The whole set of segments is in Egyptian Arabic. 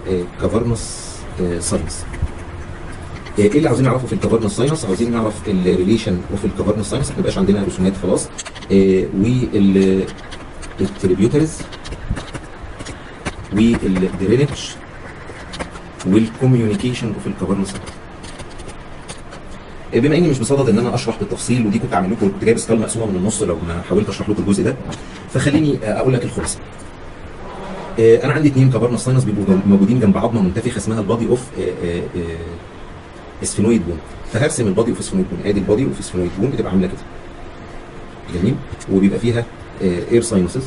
كافرنس ساينس ايه اللي عاوزين نعرفه في الكافرنس ساينس عاوزين نعرف الريليشن اوف الكافرنس ساينس ما يبقاش عندنا رسومات خلاص وال التريبيوترز والدرينج والكوميونيكيشن اوف الكافرنس ساينس بما اني مش بصدد ان انا اشرح بالتفصيل ودي كنت عامل لكم كنت جايب سكال مقسومه من النص لو ما حاولت اشرح لكم الجزء ده فخليني اقول لك الخلاصه انا عندي اثنين كافرنس ساينس بيبقوا موجودين جنب عظمه منتفخه اسمها البادي اوف اسفينويد بون فهرسم البادي اوف اسفينويد بون ادي البادي اوف اسفينويد بون بتبقى عامله كده جميل وبيبقى فيها اير ساينسز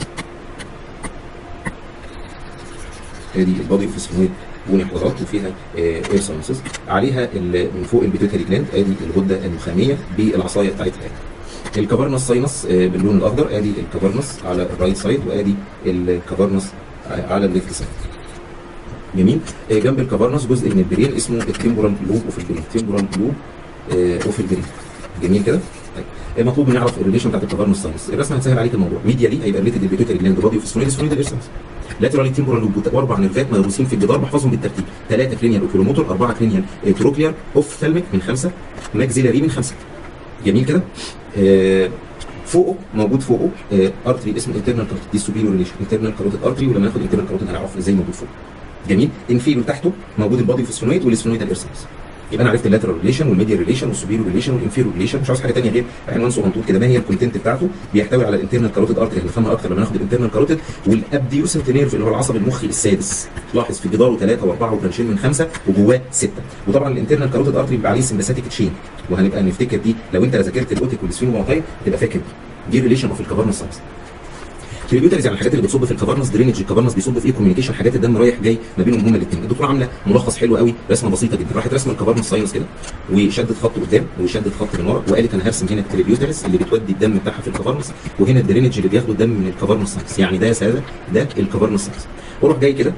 ادي البادي اوف اسفينويد بون حضرات وفيها اير ساينسز عليها من فوق البيتوتري جلاند ادي الغده النخاميه بالعصايه بتاعتها الكافرنس ساينس باللون الاخضر ادي الكافرنس على الرايت سايد وادي الكافرنس على الليفت سايد جميل جنب الكافرنس جزء من البرين اسمه التمبورال لوب اوف البرين تمبورال لوب اوف البرين جميل كده طيب مطلوب نعرف الريليشن بتاعت الكافرنس ساينس الرسمه هتسهل عليك الموضوع ميديالي هيبقى ريليتد البيتوتري جلاند بادي اوف سفينويد سفينويد ايرسنس لاترالي تمبورال لوب واربع نيرفات مدروسين في الجدار بحفظهم بالترتيب ثلاثه كلينيال اوكيلوموتور اربعه كلينيال تروكليار اوف ثالميك من خمسه ماكسيلاري من خمسه جميل كده آه فوقه موجود فوقه آه ارتري اسمه انترنال كاروتيد دي سوبيريور ريليشن انترنال كاروتيد ارتري ولما ناخد انترنال كاروتيد هنعرف ازاي موجود فوق جميل انفيريور تحته موجود البادي فوسفونويد والسفونويد الارسنس يبقى انا عرفت اللاترال ريليشن والميديال ريليشن والسوبيريور ريليشن والانفيريور ريليشن مش عاوز حاجه ثانيه غير عنوان صغنطوط كده ما هي الكونتنت بتاعته بيحتوي على الانترنال كاروتيد ارتري هنفهمها اكتر لما ناخد الانترنال كاروتيد والابديوسنت نيرف اللي هو العصب المخي السادس لاحظ في جداره ثلاثه واربعه وبرانشين من خمسه وجواه سته وطبعا الانترنال كاروتيد ارتري بيبقى عليه سمباثيك تشين وهنبقى نفتكر دي لو انت ذاكرت الاوتيك والسفينومونتاي تبقى فاكر دي ريليشن اوف الكافرنس ساينس تريبيوتريز يعني الحاجات اللي بتصب في الكافرنس درينج الكافرنس بيصب في ايه كوميونيكيشن حاجات الدم رايح جاي ما بينهم هما الاثنين الدكتوره عامله ملخص حلو قوي رسمه بسيطه جدا راحت رسمه الكافرنس ساينس كده وشدت خط قدام وشدت خط من ورا وقالت انا هرسم هنا التريبيوتريز اللي بتودي الدم بتاعها في الكافرنس وهنا الدرينج اللي بياخدوا الدم من الكافرنس ساينس يعني ده يا ساده ده الكافرنس ساينس واروح جاي كده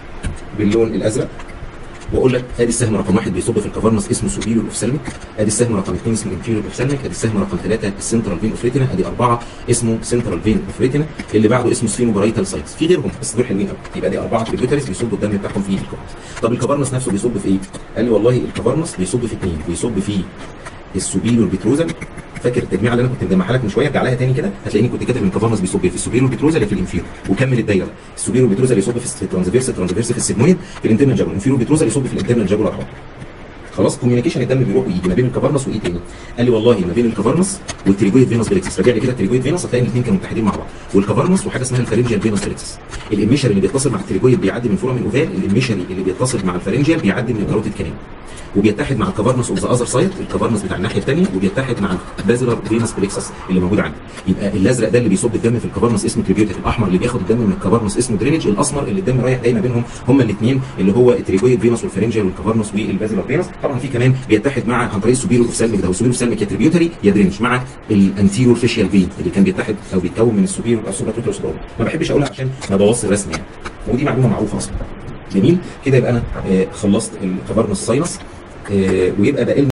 باللون الازرق واقول لك ادي السهم رقم واحد بيصب في الكافرنس اسمه سوبيريور اوفسالميك ادي السهم رقم اثنين اسمه انفيريور اوفسالميك ادي السهم رقم ثلاثه السنترال فين اوف ريتنا ادي اربعه اسمه سنترال فين اوف ريتنا اللي بعده اسمه سفينوبرايتال سايتس في غيرهم بس دول حلوين قوي يبقى دي اربعه تريبيوتريز بيصبوا الدم بتاعهم في الكافرنس طب الكافرنس نفسه بيصب في ايه؟ قال لي والله الكافرنس بيصب في اثنين بيصب في السوبيريور بيتروزال فاكر التجميع اللي انا كنت مجمعها لك من شويه ارجع لها تاني كده هتلاقيني كنت كاتب ان الكافرنس بيصب في السوبيريور بيتروزال اللي في الانفيريور وكمل الدايره السوبيريور بيتروزال يصب في الترانسفيرس الترانسفيرس في السيجمويد في الانترنال جابول الانفيريور بيتروزال يصب في الانترنال جابول اربعه خلاص كوميونيكيشن الدم بيروح ويجي ما بين الكافرنس وايه تاني قال لي والله ما بين الكافرنس والتريجويد فينوس بريكسس راجع لي كده التريجويد فينوس هتلاقي الاثنين كانوا متحدين مع بعض والكافرنس وحاجه اسمها الفارنجيال فينوس بريكسس الاميشر اللي بيتصل مع التريجويد بيعدي من فورامين اوفال الاميشري اللي بيتصل مع الفارنجيال بيعدي من الكاروتيد كانال وبيتحد مع الكافرنس اوف ذا اذر سايد الكافرنس بتاع الناحيه الثانيه وبيتحد مع البازلر فينوس بليكسس اللي موجود عندي يبقى الازرق ده اللي بيصب الدم في الكافرنس اسمه تريبيوتر الاحمر اللي بياخد الدم من الكافرنس اسمه درينج الاسمر اللي الدم رايح جاي ما بينهم هما الاثنين اللي هو التريجويد فينوس والفرنجيال والكافرنس والبازلر فينوس طبعا في كمان بيتحد مع عن طريق السوبيريور اوفسالميك ده والسوبيريور اوفسالميك يا تريبيوتري يا درينج مع الانتيريور فيشيال فين اللي كان بيتحد او بيتكون من السوبيريور السوبراتوتروس ما بحبش اقولها عشان ما بوظش الرسم يعني ودي معلومه معروفه اصلا جميل كده يبقى انا آه خلصت الكافرنس ساينس آه ويبقى بقى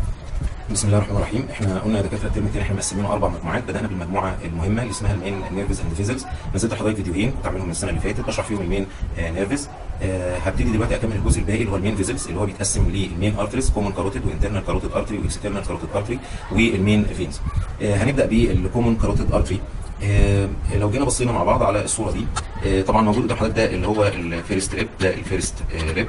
بسم الله الرحمن الرحيم احنا قلنا يا دكاتره الترم الثاني احنا مقسمينه اربع مجموعات بدانا بالمجموعه المهمه اللي اسمها المين نيرفز اند فيزلز نزلت لحضرتك فيديوهين كنت عاملهم من السنه اللي فاتت بشرح فيهم المين نيرفز أه هبتدي دلوقتي اكمل الجزء الباقي اللي هو المين فيزلز اللي هو بيتقسم للمين ارتريز كومن كاروتيد وانترنال كاروتيد ارتري واكسترنال كاروتيد ارتري والمين فينز أه هنبدا بالكومن كاروتيد ارتري آه لو جينا بصينا مع بعض على الصوره دي آه طبعا موجود قدام حضرتك ده اللي هو الفيرست ريب ده الفيرست آه ريب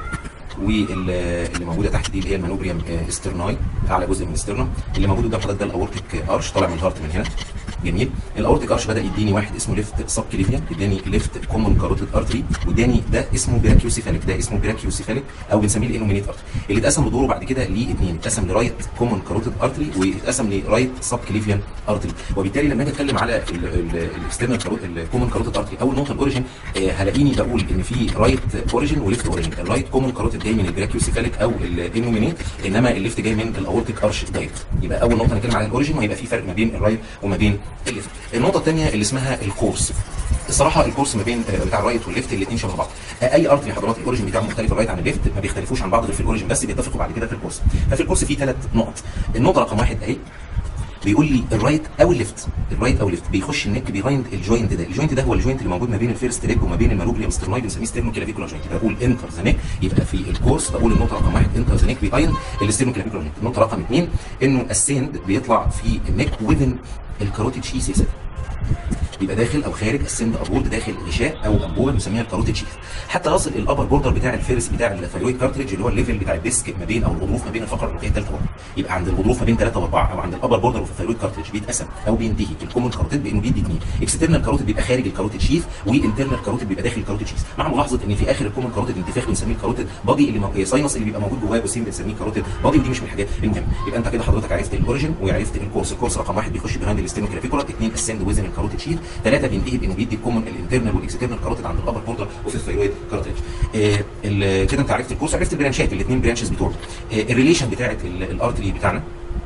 واللي موجوده تحت دي اللي هي المانوبريم استرناي اعلى جزء من الاسترنا اللي موجود قدام حضرتك ده الاورتيك ارش طالع من الهارت من هنا جميل الاورتيك ارش بدا يديني واحد اسمه ليفت سب كليفيان اداني ليفت كومون كاروتيد ارتري واداني ده اسمه براكيوسيفاليك ده اسمه براكيوسيفاليك او بنسميه الانومينيت ارتري اللي اتقسم بدوره بعد كده لاثنين اتقسم لرايت كومون كاروتيد ارتري واتقسم لرايت سب كليفيان ارتري وبالتالي لما اجي اتكلم على الاكسترنال الكومون كاروتيد ارتري اول نقطه الاوريجن هلاقيني بقول ان في رايت اوريجن وليفت اوريجن الرايت كومون كاروتيد جاي من البراكيوسيفاليك او الانومينيت انما الليفت جاي من الاورتيك ارش دايركت يبقى اول نقطه نتكلم على الاوريجن وهيبقى في فرق ما بين الرايت وما بين الليفت النقطه الثانيه اللي اسمها الكورس الصراحه الكورس ما بين بتاع الرايت والليفت الاثنين شبه بعض اي ارتري حضرات الاوريجن بتاعه مختلف الرايت عن الليفت ما بيختلفوش عن بعض غير في الاوريجن بس بيتفقوا بعد كده في الكورس ففي الكورس في ثلاث نقط النقطه رقم واحد اهي بيقول لي الرايت او الليفت الرايت او الليفت بيخش النك بيهايند الجوينت ده الجوينت ده هو الجوينت اللي موجود ما بين الفيرست ليج وما بين المالوبريم سترنويد بنسميه ستيرنو كلافيكولار جوينت يبقى بقول انتر ذا نيك يبقى في الكورس بقول النقطه رقم واحد انتر ذا نيك بيهايند الستيرنو كلافيكولار جوينت النقطه رقم اثنين انه السند بيطلع في النك وذن الكاروتيد شيس يا ساتر يبقى داخل او خارج السند ابورد داخل غشاء او انبوبه بنسميها الكاروتيد شيث حتى يصل الابر بوردر بتاع الفيرس بتاع الثايرويد كارتريج اللي هو الليفل بتاع الديسك ما بين او الغضروف ما بين الفقره الرئوسيه الثالثه والرابعه يبقى عند الغضروف ما بين ثلاثه واربعه او عند الابر بوردر في الثايرويد كارتريج بيتقسم او بينتهي الكومن كاروتيد بانه بيدي اثنين اكسترنال كاروتيد بيبقى خارج الكاروتيد شيث وانترنال كاروتيد بيبقى داخل الكاروتيد شيث مع ملاحظه ان في اخر الكومن كاروتيد انتفاخ بنسميه الكاروتيد بادي اللي مو... ساينس اللي بيبقى موجود جواه جسيم بنسميه كاروتيد بادي ودي مش من الحاجات المهمه يبقى انت كده حضرتك عرفت الاوريجن وعرفت الكورس الكورس رقم واحد بيخش بيهايند الاستينو كلافيكولار اثنين السند وزن الكاروتيد شيث ثلاثه بينتهي بانه بيدي الكومن الانترنال والاكسترنال كاروتيد عند الابر بوردر وفي الثايرويد كاروتيد آه ال- كده انت عرفت الكورس عرفت البرانشات الاثنين برانشز بتوعه آه الريليشن بتاعت الارتري بتاعنا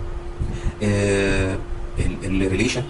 آه الريليشن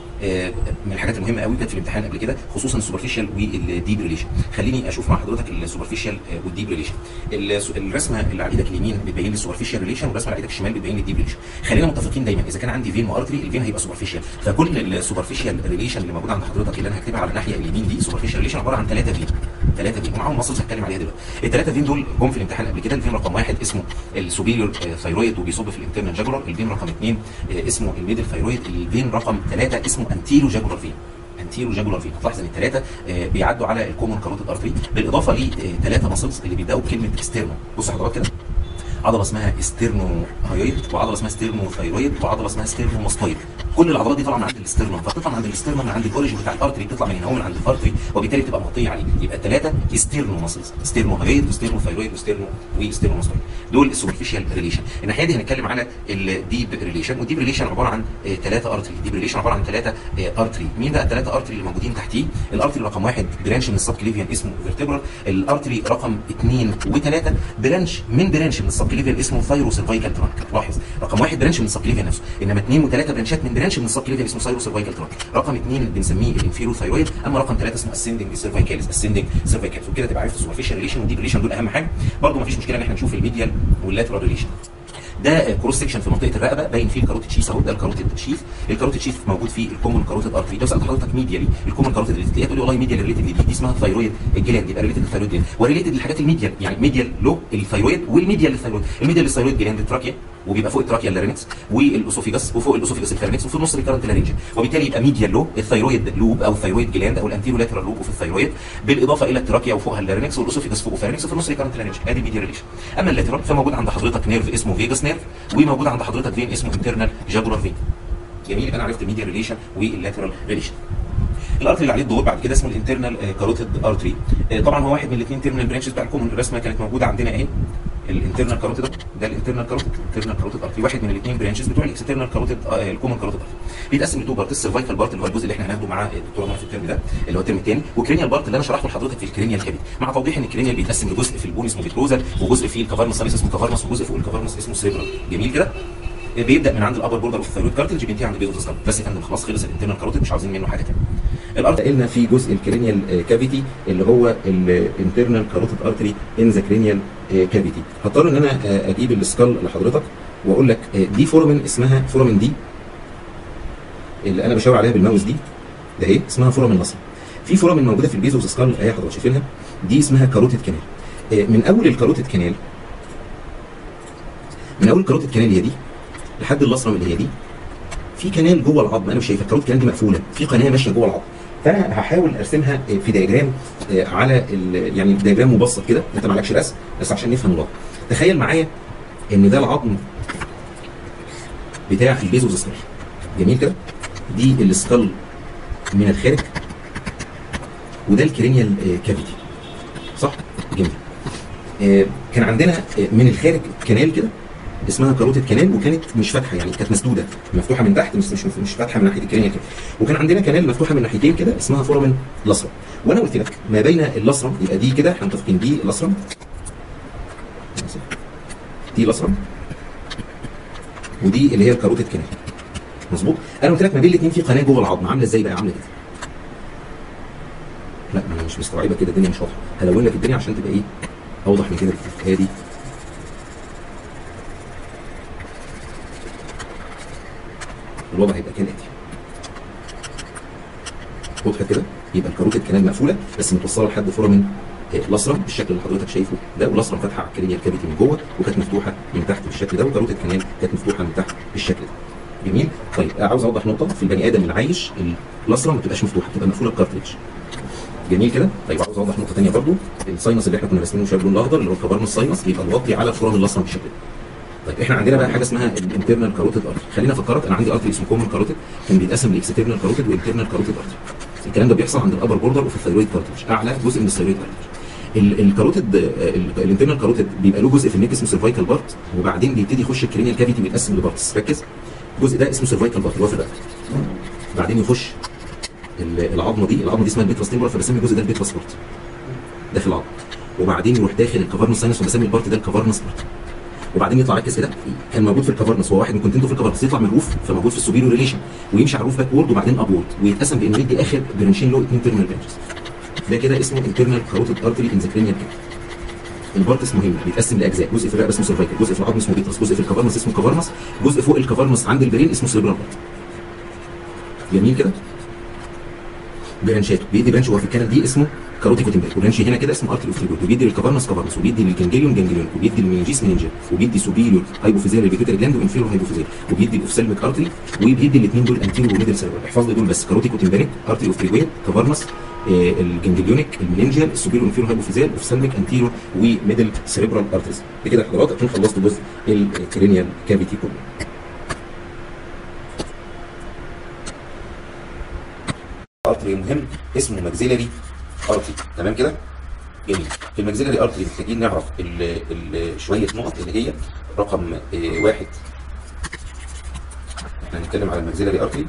من الحاجات المهمه قوي كانت في الامتحان قبل كده خصوصا السوبرفيشال والديب ريليشن خليني اشوف مع حضرتك السوبرفيشال والديب ريليشن الرسمه اللي على ايدك اليمين بتبين لي السوبرفيشال ريليشن والرسمه على ايدك الشمال بتبين لي الديب ريليشن خلينا متفقين دايما اذا كان عندي فين وارتري الفين هيبقى سوبرفيشال فكل السوبرفيشال ريليشن اللي موجود عند حضرتك اللي انا هكتبها على الناحيه اليمين دي سوبرفيشال ريليشن عباره عن ثلاثه فين ثلاثه فين ومعاهم مصل هتكلم عليها دلوقتي الثلاثه فين دول جم في الامتحان قبل كده الفين رقم واحد اسمه السوبيريور ثايرويد وبيصب في الانترنال جاجولار الفين رقم اثنين اسمه الميدل ثايرويد الفين رقم ثلاثه اسمه انتيرو جاجولار فين انتيرو جاجولار فين هتلاحظ ان الثلاثه بيعدوا على الكومون كاروتيد ارتري بالاضافه لثلاثه ماسلز اللي بيبداوا بكلمه استيرنو بص حضرتك كده عضله اسمها استيرنو هايويد وعضله اسمها ستيرنو ثايرويد وعضله اسمها ستيرنو ماستويد كل العضلات دي طالعه من عند الاسترنوم فبتطلع من عند الاسترنوم من عند الاوريجن بتاع الارتري بتطلع من هنا هو من عند الارتري وبالتالي بتبقى مغطيه عليه يبقى الثلاثه استيرنو ماسلز استيرنو هايويد وستيرنو ثايرويد وستيرنو وستيرنو ماستويد دول السوبرفيشال ريليشن الناحيه دي هنتكلم على الديب ريليشن والديب ريليشن عباره عن ثلاثه ارتري الديب ريليشن عباره عن ثلاثه ارتري مين بقى الثلاثه ارتري اللي موجودين تحتيه الارتري رقم واحد برانش من السب كليفيان اسمه فيرتبرال الارتري رقم اثنين وثلاثه برانش من برانش من السب كليفيان اسمه ثايرو سيرفايكال ترانك لاحظ رقم واحد برانش من السب كليفيان نفسه انما اثنين وثلاثه برانشات من برانش من السب كليفيان اسمه ثايرو سيرفايكال ترانك رقم اثنين بنسميه الانفيرو ثايرويد اما رقم ثلاثه اسمه اسندنج سيرفايكاليس اسندنج سيرفايكاليس وكده تبقى عرفت السوبرفيشال ريليشن والديب ريليشن دول اهم حاجه برضه مفيش مشكله ان احنا نشوف الميديال واللاترال ريليشن ده كروس سكشن في منطقه الرقبه باين فيه الكاروتيد شيث اهو ده الكاروتيد شيث الكاروتيد شيث موجود فيه الكومن كاروتيد ارتري لو سالت حضرتك ميديالي الكومن كاروتيد ريليتد تقول لي والله ميديال ريليتد دي, دي اسمها ثايرويد الجلاند يبقى ريليتد للثايرويد جلاند وريليتد للحاجات الميديال يعني ميديال لو الثايرويد والميديال للثايرويد الميديال للثايرويد جلاند التراكيا وبيبقى فوق التراكيا اللارينكس والاسوفيجاس وفوق الاسوفيجاس الفارنكس وفي النص الكارنت لارينج وبالتالي يبقى ميديال لو الثايرويد لوب او الثايرويد جلاند او الانتيرو لاترال لوب في الثايرويد بالاضافه الى التراكيا وفوقها اللارينكس والاسوفيجاس فوق الفارنكس وفي النص الكارنت لارينج ادي ميديال ريليشن اما اللاترال فموجود عند حضرتك نيرف اسمه فيجاس نيرف وموجود عند حضرتك فين اسمه انترنال جاجولار فين جميل يبقى انا عرفت الميديال ريليشن واللاترال ريليشن الارتري اللي عليه الدور بعد كده اسمه الانترنال كاروتيد ارتري طبعا هو واحد من الاثنين تيرمينال برانشز بتاع الكومن الرسمه كانت موجوده عندنا اهي الانترنال كاروتيد ده الانترنال كاروتيد الانترنال كاروتيد ارتري واحد من الاثنين برانشز بتوع الاكسترنال كاروتيد الكومن كاروتيد ارتري بيتقسم لتو بارت السيرفايكال بارت اللي هو الجزء اللي احنا هناخده مع الدكتوره منى في الترم ده اللي هو الترم الثاني وكرينيال بارت اللي انا شرحته لحضرتك في الكرينيال كابيت مع توضيح ان الكرينيال بيتقسم لجزء في البون اسمه بيتروزال وجزء في الكافارنس ساليس اسمه كافارنس وجزء فوق الكافارنس اسمه سيريبرال جميل كده بيبدا من عند الابر بوردر اوف الثايرويد كارتلج بينتهي عند البيزوس سكال بس يا فندم خلاص خلص الانترنال كاروتيد مش عاوزين منه حاجه ثانيه الارض قلنا في جزء الكرينيال كافيتي اللي هو الانترنال كاروتيد ارتري ان ذا كرينيال كافيتي هضطر ان انا اجيب السكال لحضرتك واقول لك دي فورمن اسمها فورمن دي اللي انا بشاور عليها بالماوس دي ده اهي اسمها فورمن نصر في فورمن موجوده في البيزوس سكال اهي حضرتك شايفينها دي اسمها كاروتيد كانال من اول الكاروتيد كانال من اول الكاروتيد كانال هي دي لحد اللصرم اللي هي دي في كنال جوه العظم انا مش شايفها الكاروت كانال دي مقفوله في قناه ماشيه جوه العظم فانا هحاول ارسمها في دياجرام على يعني دياجرام مبسط كده انت ما عليكش رسم بس عشان نفهم الوضع تخيل معايا ان ده العظم بتاع البيزوس سكال جميل كده دي السكال من الخارج وده الكرينيال كافيتي صح جميل كان عندنا من الخارج كنال كده اسمها كاروتيد كانال وكانت مش فاتحه يعني كانت مسدوده مفتوحه من تحت مش مش, مش فاتحه من ناحيه الكرينيال كده وكان عندنا كانال مفتوحه من ناحيتين كده اسمها فورامين لاسرم وانا قلت لك ما بين اللاسرم يبقى دي كده احنا متفقين دي لاسرم دي لاسرم ودي اللي هي الكاروتيد كانال مظبوط انا قلت لك ما بين الاثنين في قناه جوه العظم عامله ازاي بقى عامله كده لا انا مش مستوعبه كده الدنيا مش واضحه هلون لك الدنيا عشان تبقى ايه اوضح من كده هي دي الوضع هيبقى كالاتي وضحت كده يبقى الكاروتيد كانال مقفوله بس متوصله لحد فورامين الاسرم بالشكل اللي حضرتك شايفه ده والاسرم فاتحه على الكرينيال كافيتي من جوه وكانت مفتوحه من تحت بالشكل ده وكاروتيد كانال كانت مفتوحه من تحت بالشكل ده جميل طيب عاوز اوضح نقطه في البني ادم اللي عايش الاسرم ما بتبقاش مفتوحه بتبقى مقفوله بكارتريج جميل كده طيب عاوز اوضح نقطه ثانيه برضو الساينس اللي احنا كنا راسمينه شويه باللون الاخضر اللي هو الكبارن الساينس بيبقى مغطي على الفورام الاسرم بالشكل ده طيب احنا عندنا بقى حاجه اسمها الانترنال كاروتيد ارتري خلينا افكرك انا عندي ارتري اسمه كومن كاروتيد كان بيتقسم لاكسترنال كاروتيد وانترنال كاروتيد ارتري الكلام ده بيحصل عند الابر بوردر وفي الثيرويد كارتريج اعلى جزء من الثيرويد كارتريج الكاروتيد الانترنال كاروتيد بيبقى له جزء في النيك اسمه سيرفايكال بارت وبعدين بيبتدي يخش الكرينيال كافيتي بيتقسم لبارتس ركز الجزء ده اسمه سيرفايكال بارت اللي هو في الرقبه بعدين يخش العظمه دي العظمه دي اسمها البيتراس تيمبرال فبسمي الجزء ده البيتراس بارت ده في العظم وبعدين يروح داخل الكافارنوس ساينس وبسمي البارت ده الكافارنوس بارت وبعدين يطلع ركز كده كان موجود في الكافرنس هو واحد من كونتنته في الكافرنس يطلع من الروف فموجود في السوبيريو ريليشن ويمشي على الروف باكورد وبعدين ابورد ويتقسم بانه يدي اخر برانشين له اثنين تيرمينال برانشز ده كده اسمه انترنال كاروتيد ارتري ان ذا كرينيال كده البارتس مهم بيتقسم لاجزاء جزء في الرقبه اسمه سيرفايكال جزء في العظم اسمه بيترس جزء في الكافرنس اسمه كافرنس جزء فوق الكافرنس عند البرين اسمه سيربرال بارت جميل كده برانشاته بيدي برانش هو في الكانال دي اسمه كاروتيكو تمبريك وبرانش هنا كده اسمه ارتري اوف وبيدي للكافرنس كافرنس وبيدي للجنجليون جنجليون وبيدي للمنجيس مننجل وبيدي سوبيريور هايبوفيزيال للبيتوتري جلاند وانفيريور هايبوفيزيال وبيدي الاوفسالميك ارتري وبيدي الاثنين دول انتيريور وميدل سيربرال احفظ لي دول بس كاروتيكو تمبريك ارتري اوف كافرنس آه الجنجليونيك المننجل السوبيريور انفيريور هايبوفيزيال اوفسالميك انتيريور وميدل سيربرال ارتريز بكده حضرتك اكون خلصت جزء الكرينيال كافيتي كله ارتري مهم اسمه ماكسيلاري ارتري تمام كده جميل في الماكسيلاري ارتري محتاجين نعرف ال ال شويه نقط اللي هي رقم اه واحد احنا هنتكلم على الماكسيلاري ارتري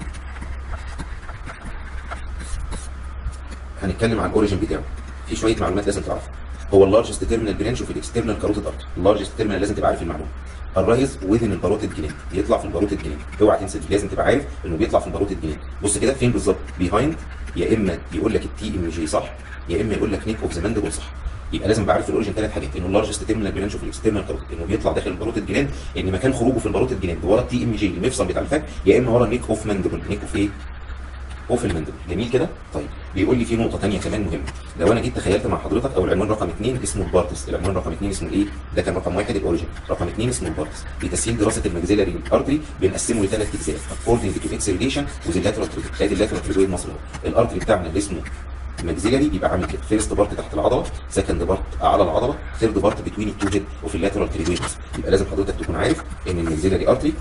هنتكلم عن الاوريجن بتاعه في شويه معلومات لازم تعرفها هو اللارجست تيرمينال برانش وفي الاكسترنال كاروتيد ارتري اللارجست تيرمينال لازم تبقى عارف المعلومه الرايز وذن الباروتيد جنين بيطلع في الباروتيد جنين اوعى تنسى دي لازم تبقى عارف انه بيطلع في الباروتيد جنين بص كده فين بالظبط بيهايند يا اما يقول لك التي ام جي صح يا اما يقول لك نيك اوف ذا ماندبل صح يبقى لازم بعرف في الاوريجن ثلاث حاجات انه اللارجست تيرمينال برانش في الاكسترنال كاروتيد انه بيطلع داخل الباروتيد جلاند ان مكان خروجه في الباروتيد جلاند ورا التي ام جي المفصل بتاع الفك يا اما ورا نيك اوف ماندبل نيك اوف ايه اوف المندبل جميل كده طيب بيقول لي في نقطه ثانيه كمان مهمه لو انا جيت تخيلت مع حضرتك او العنوان رقم اثنين اسمه البارتس العنوان رقم اثنين اسمه ايه ده كان رقم واحد الاوريجن رقم اثنين اسمه البارتس لتسهيل دراسه الماكسيلاري ارتري بنقسمه لثلاث اجزاء according to its relation with the lateral trigger ادي اللاترال تريجويد مصر الارتري بتاعنا اللي اسمه ماكسيلاري بيبقى عامل كده فيرست بارت تحت العضله سكند بارت اعلى العضله ثيرد بارت بتوين التو هيد وفي اللاترال تريجويد يبقى لازم حضرتك تكون عارف ان الماكسيلاري ارتري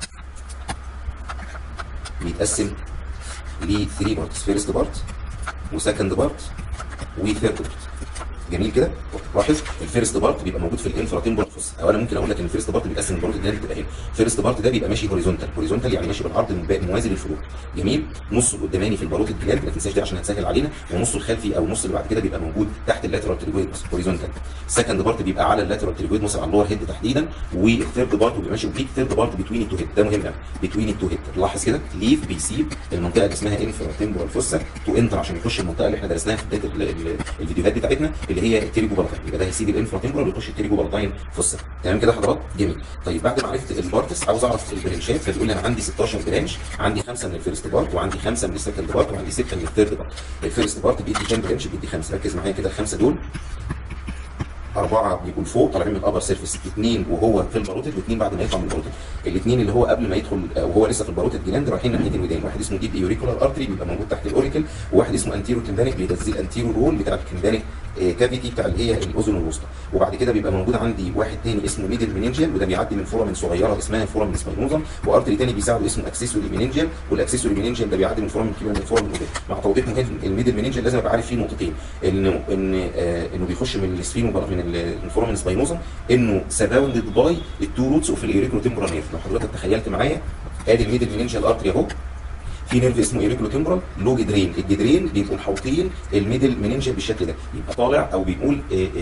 بيتقسم ل 3 بارتس فيرست بارت وسكند بارت وثيرد بارت جميل كده لاحظ الفيرست بارت بيبقى موجود في الانفرا تمبرال فوس او انا ممكن اقول لك ان الفيرست بارت بيتقسم البارت ده بتبقى هنا الفيرست بارت ده بيبقى ماشي هوريزونتال هوريزونتال يعني ماشي بالعرض موازي للفروع جميل نصه القداماني في الباروت الجلاند ما تنساش ده عشان هتسهل علينا ونصه الخلفي او النص اللي بعد كده بيبقى موجود تحت اللاترال تريجويد هوريزونتال السكند بارت بيبقى على اللاترال تريجويد على اللور هيد تحديدا والثيرد بارت بيبقى ماشي وبيك ثيرد بارت بتوين التو هيد ده مهم قوي بتوين التو هيد لاحظ كده ليف بيسيب المنطقه اللي اسمها انفرا تمبرال فوسا تو انتر عشان يخش المنطقه اللي احنا درسناها في بدايه الفيديوهات بتاعتنا اللي هي التريجو بارتاين يبقى ده هيسيب الانفرا تمبرال ويخش التريجو بارتاين فوسا تمام كده حضرات جميل طيب بعد ما عرفت البارتس عاوز اعرف البرانشات فبيقول لي انا عندي 16 برانش عندي خمسه من الفيرست بارت وعندي خمسه من السكند بارت وعندي سته من الثيرد بارت الفيرست بارت بيدي كام برانش بيدي خمسه ركز معايا كده الخمسه دول أربعة بيبقوا فوق طالعين من الأبر سيرفيس اثنين وهو في الباروتيد واثنين بعد ما يطلع من الباروتيد الاثنين اللي هو قبل ما يدخل وهو لسه في الباروتيد جلاند رايحين ناحية الودان واحد اسمه ديب ايوريكولار ارتري بيبقى موجود تحت الاوريكل وواحد اسمه انتيرو تمبانيك بيغذي الانتيرو رول بتاع التمبانيك كافيتي بتاع اللي هي الاذن الوسطى وبعد كده بيبقى موجود عندي واحد تاني اسمه ميدل مننجيال وده بيعدي من فورامين صغيره اسمها فورامين سباينوزم وارتري تاني بيساعده اسمه اكسسوري مننجيال والاكسسوري مننجيال ده بيعدي من فورامين كبير من فورامين قدام مع توضيح مهم الميدل مننجيال لازم ابقى عارف فيه نقطتين انه ان آه انه بيخش من السفين من الفورامين سباينوزم انه سراوندد باي التو روتس اوف الايريكرو تمبرال نيرف لو حضرتك تخيلت معايا ادي الميدل مننجيال ارتري اهو في نيرف اسمه ايريكولو تمبرال له جدرين الجدرين بيبقوا محوطين الميدل مننجل بالشكل ده يبقى طالع او بيقول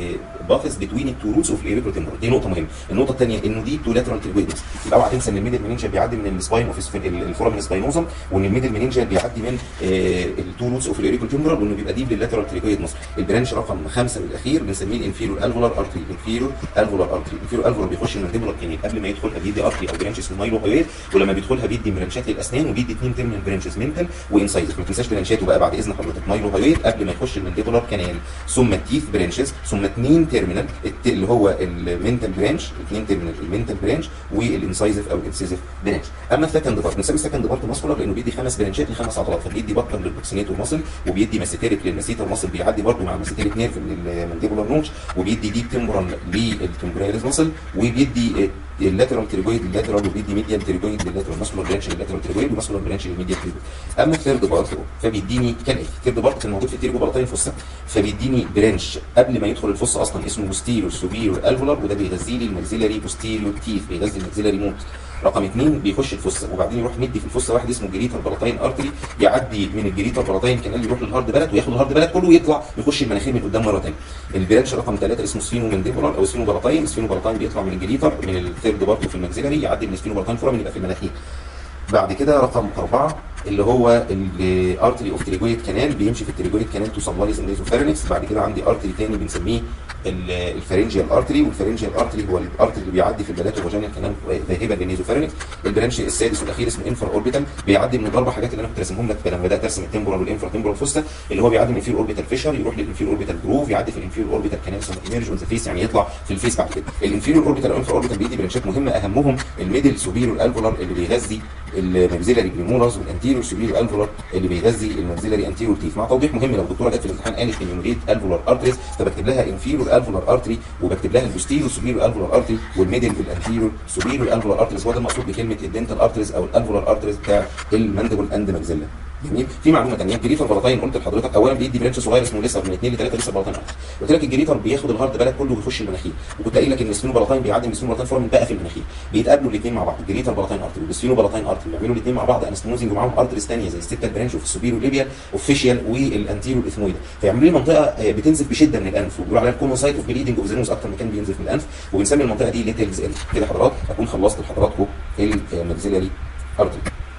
باثس بتوين التو روتس اوف الايريكولو تمبرال دي نقطه مهمه النقطه الثانيه انه دي تو لاترال تريجويدز يبقى اوعى تنسى ان الميدل مننجل بيعدي من السباين اوف الفورامين سباينوزم وان الميدل مننجل بيعدي من التو روتس اوف الايريكولو تمبرال وانه بيبقى ديب لللاترال تريجويد مصر البرانش رقم خمسه من الاخير بنسميه الانفيرور الفولار ارتري الانفيرور الفولار ارتري الانفيرور الفولار بيخش المانديبولار كانيل قبل ما يدخلها بيدي ارتري او برانش اسمه مايلو هايويد ولما بيدخلها بيدي برانشات للاسنان وبيدي اثنين تيرمينال برانشز منتال وانسايزف ما تنساش برانشاته بقى بعد اذن حضرتك مايلو هايويد قبل ما يخش المانديبولار كانال ثم التيث برانشز ثم اثنين تيرمينال اللي هو المنتال برانش اثنين تيرمينال المنتال برانش والانسايزف او الانسيزف برانش اما السكند بارت بنسميه السكند بارت ماسكولار لانه بيدي خمس برانشات لخمس عضلات فبيدي بطن للبوكسينيتور ماسل وبيدي مسيتيريك للمسيتر ماسل بيعدي برضه مع المسيتيريك نيرف من المانديبولار نوتش وبيدي ديب تمبرال للتمبراليز ماسل وبيدي اللاترال تريجويد اللاترال وبيدي ميديال تريجويد للاترال ماسكولار برانش للاترال تريجويد وماسكولار برانش للميديال تريجويد اما الثيرد بارت فبيديني كالاتي الثيرد بارت كان موجود في التيرجو بلطين فوسا فبيديني برانش قبل ما يدخل الفص اصلا اسمه بوستيريور سوبيريور الفولار وده بيغذي لي الماكسيلاري بوستيريور تيث بيغذي الماكسيلاري موت رقم اثنين بيخش الفصه وبعدين يروح مدي في الفصه واحد اسمه جريتر بلطين ارتري يعدي من الجريتر بلطين كانال يروح للهارد بلد وياخد الهارد بلد كله ويطلع يخش المناخير من قدام مره ثانيه البرانش رقم ثلاثه اسمه سفينو مانديبولار او سفينو بلطين سفينو بلطين بيطلع من الجريتر من الثيرد برضه في الماكسيلاري يعدي من السفينو بلطين فورامين يبقى في المناخير بعد كده رقم أربعة اللي هو الارتري اوف تريجويد كانال بيمشي في التريجويد كانال تو سبلايز النيزوفارينكس بعد كده عندي ارتري تاني بنسميه الفرنجيال ارتري والفرنجيال ارتري هو الارتري اللي بيعدي في البلاتو فاجينال كانال ذاهبا للنيزوفارينكس البرانش السادس والاخير اسمه انفر اوربيتال بيعدي من الاربع حاجات اللي انا كنت راسمهم لك لما بدات ارسم التمبورال والانفرا تمبورال فوستا اللي هو بيعدي من الانفير اوربيتال فيشر يروح للانفير اوربيتال جروف يعدي في الانفير اوربيتال كانال ثم ايمرج اون ذا فيس يعني يطلع في الفيس بعد كده الانفير اوربيتال او انفرا اوربيتال بيدي برانشات مهمه اهمهم الميدل سوبيريور الفولار اللي بيغذي الماكسيلاري جريمولارز والانتيريور سوبيريور الفولار اللي بيغذي الماكسيلاري انتيريور تيف مع توضيح مهم لو الدكتوره جت في الامتحان قالت انيوميريت الفولار ارتريز فبكتب لها انفيريور الفولار ارتري وبكتب لها البوستيريور سوبيريور الفولار ارتري والميدل والانتيريور سوبيريور الفولار ارتريز هو ده المقصود بكلمه الدنتال ارتريز او الالفولار ارتريز بتاع الماندبل اند ماكسيلا جميل في معلومه ثانيه الجريتر بلطين قلت لحضرتك اولا بيدي برانش صغير اسمه لسه من 2 ل 3 لسه بلطين قلت لك الجريتر بياخد الهارد بلد كله ويخش المناخير وكنت قايل لك ان السفينو بلطين بيعدي من السفينو بلطين فورم بقى في المناخير بيتقابلوا الاثنين مع بعض الجريتر بلطين ارتري والسفينو بلطين ارتري بيعملوا الاثنين مع بعض انستموزنج ومعاهم ارتريز ثانيه زي الستة برانش وفي السوبيرو ليبيا اوفيشال والانتيرو الاثمويد فيعملوا لي منطقه بتنزف بشده من الانف وبيقولوا عليها الكونوسايت اوف بليدنج اوف ذا اكتر مكان بينزف من الانف وبنسمي المنطقه دي ليتلز ال كده حضرات اكون خلصت لحضراتكم الماكسيلاري ارتري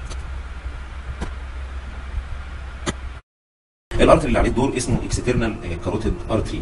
الارتري اللي عليه الدور اسمه اكسترنال كاروتيد ارتري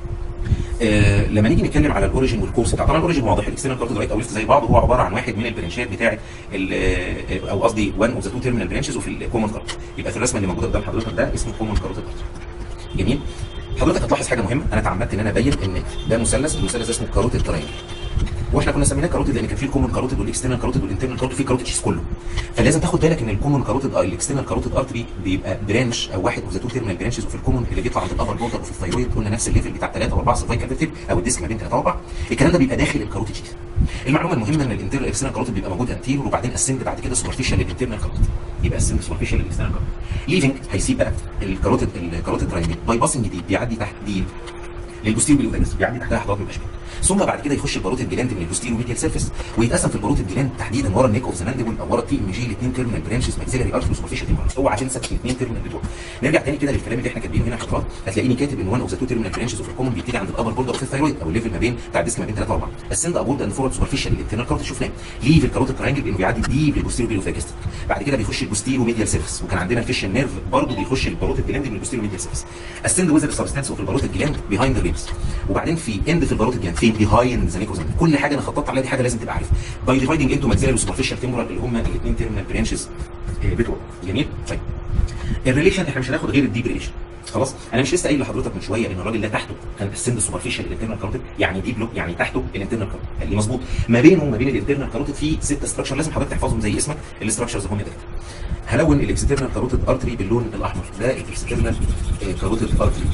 آه لما نيجي نتكلم على الاوريجن والكورس بتاع طبعا الاوريجن واضح الاكسترنال كاروتيد رايت او ليفت زي بعض هو عباره عن واحد من البرانشات بتاعه او قصدي وان اوف ذا تو تيرمينال برانشز وفي الكومن كاروتيد يبقى في الرسمه اللي موجوده قدام حضرتك ده اسمه كومن كاروتيد ارتري جميل حضرتك هتلاحظ حاجه مهمه انا تعمدت ان انا ابين ان ده مثلث المثلث اسمه كاروتيد تراينجل واحنا كنا سميناه كاروتيد لان كان فيه الكومن كاروتيد والاكسترنال كاروتيد والانترنال كاروتيد فيه كاروتيد شيز كله فلازم تاخد بالك ان الكومن كاروتيد الاكسترنال كاروتيد ارتري بيبقى برانش او واحد اوف ذا تو تيرمينال برانشز وفي الكومن اللي بيطلع عند الابر بوردر وفي الثايرويد قلنا نفس الليفل بتاع 3 و4 سيرفايكال فيرتيب او الديسك ما بين 3 و4 الكلام ده بيبقى داخل الكاروتيد شيز المعلومه المهمه ان الانترنال الاكسترنال كاروتيد بيبقى موجود انتيرور وبعدين اسند بعد كده سوبرفيشال للانترنال كاروتيد يبقى اسند سوبرفيشال للاكسترنال كاروتيد ليفنج هيسيب بقى الكاروتيد الكاروتيد تراينجل باي باسنج جديد بيعدي تحت دي للبوستيريور بيوتاجس بيعدي تحتها حضرات من الاشكال ثم بعد كده يخش الباروتيد جلاند من البوستيريور ميديال سيرفيس ويتقسم في الباروتيد جلاند تحديدا ورا النيك اوف ذا مانديبل او ورا التي ام جي الاثنين تيرمينال برانشز ماكسيلاري ارتري وسوبرفيشال تيمبرز هو عشان سكت الاثنين تيرمينال بتوع نرجع تاني كده للكلام اللي احنا كاتبينه هنا حضرتك هتلاقيني كاتب ان وان اوف ذا تو تيرمينال برانشز اوف الكومن بيبتدي عند الابر بوردر في الثايرويد او الليفل ما بين بتاع الديسك ما بين 3 و 4 السند ابورد اند فورد سوبرفيشال الانترنال كاروتيد شفناه ليف الكاروتيد تراينجل لانه بيعدي ديب للبوستيريور بيوتاجس بعد كده بيخش البوستيريور ميديال سيرفيس وكان عندنا الفيشن نيرف برضه بيخش الباروتيد جلاند من البوستيريور ميديال سيرفيس السند ويزر سبستانس اوف الباروتيد جلاند بيهايند ذا ريبس وبعدين في اند في الباروتيد جلاند فين بيهايند ذا نيكوزن كل حاجه انا خططت عليها دي حاجه لازم تبقى عارفها باي ديفايدنج انتو ماكسيلاري وسوبرفيشال تيمورال اللي هم الاثنين تيرمينال برانشز بتوع جميل طيب الريليشن احنا مش هناخد غير الديب ريليشن خلاص انا مش لسه قايل لحضرتك من شويه ان الراجل ده تحته كان السند سوبرفيشال الانترنال كاروتيد يعني ديب لوك يعني تحته الانترنال كاروتيد قال لي مظبوط ما بينه وما بين الانترنال كاروتيد في ست ستراكشر لازم حضرتك تحفظهم زي اسمك الاستراكشرز هم ده هلون الاكسترنال كاروتيد ارتري باللون الاحمر ده الاكسترنال كاروتيد ارتري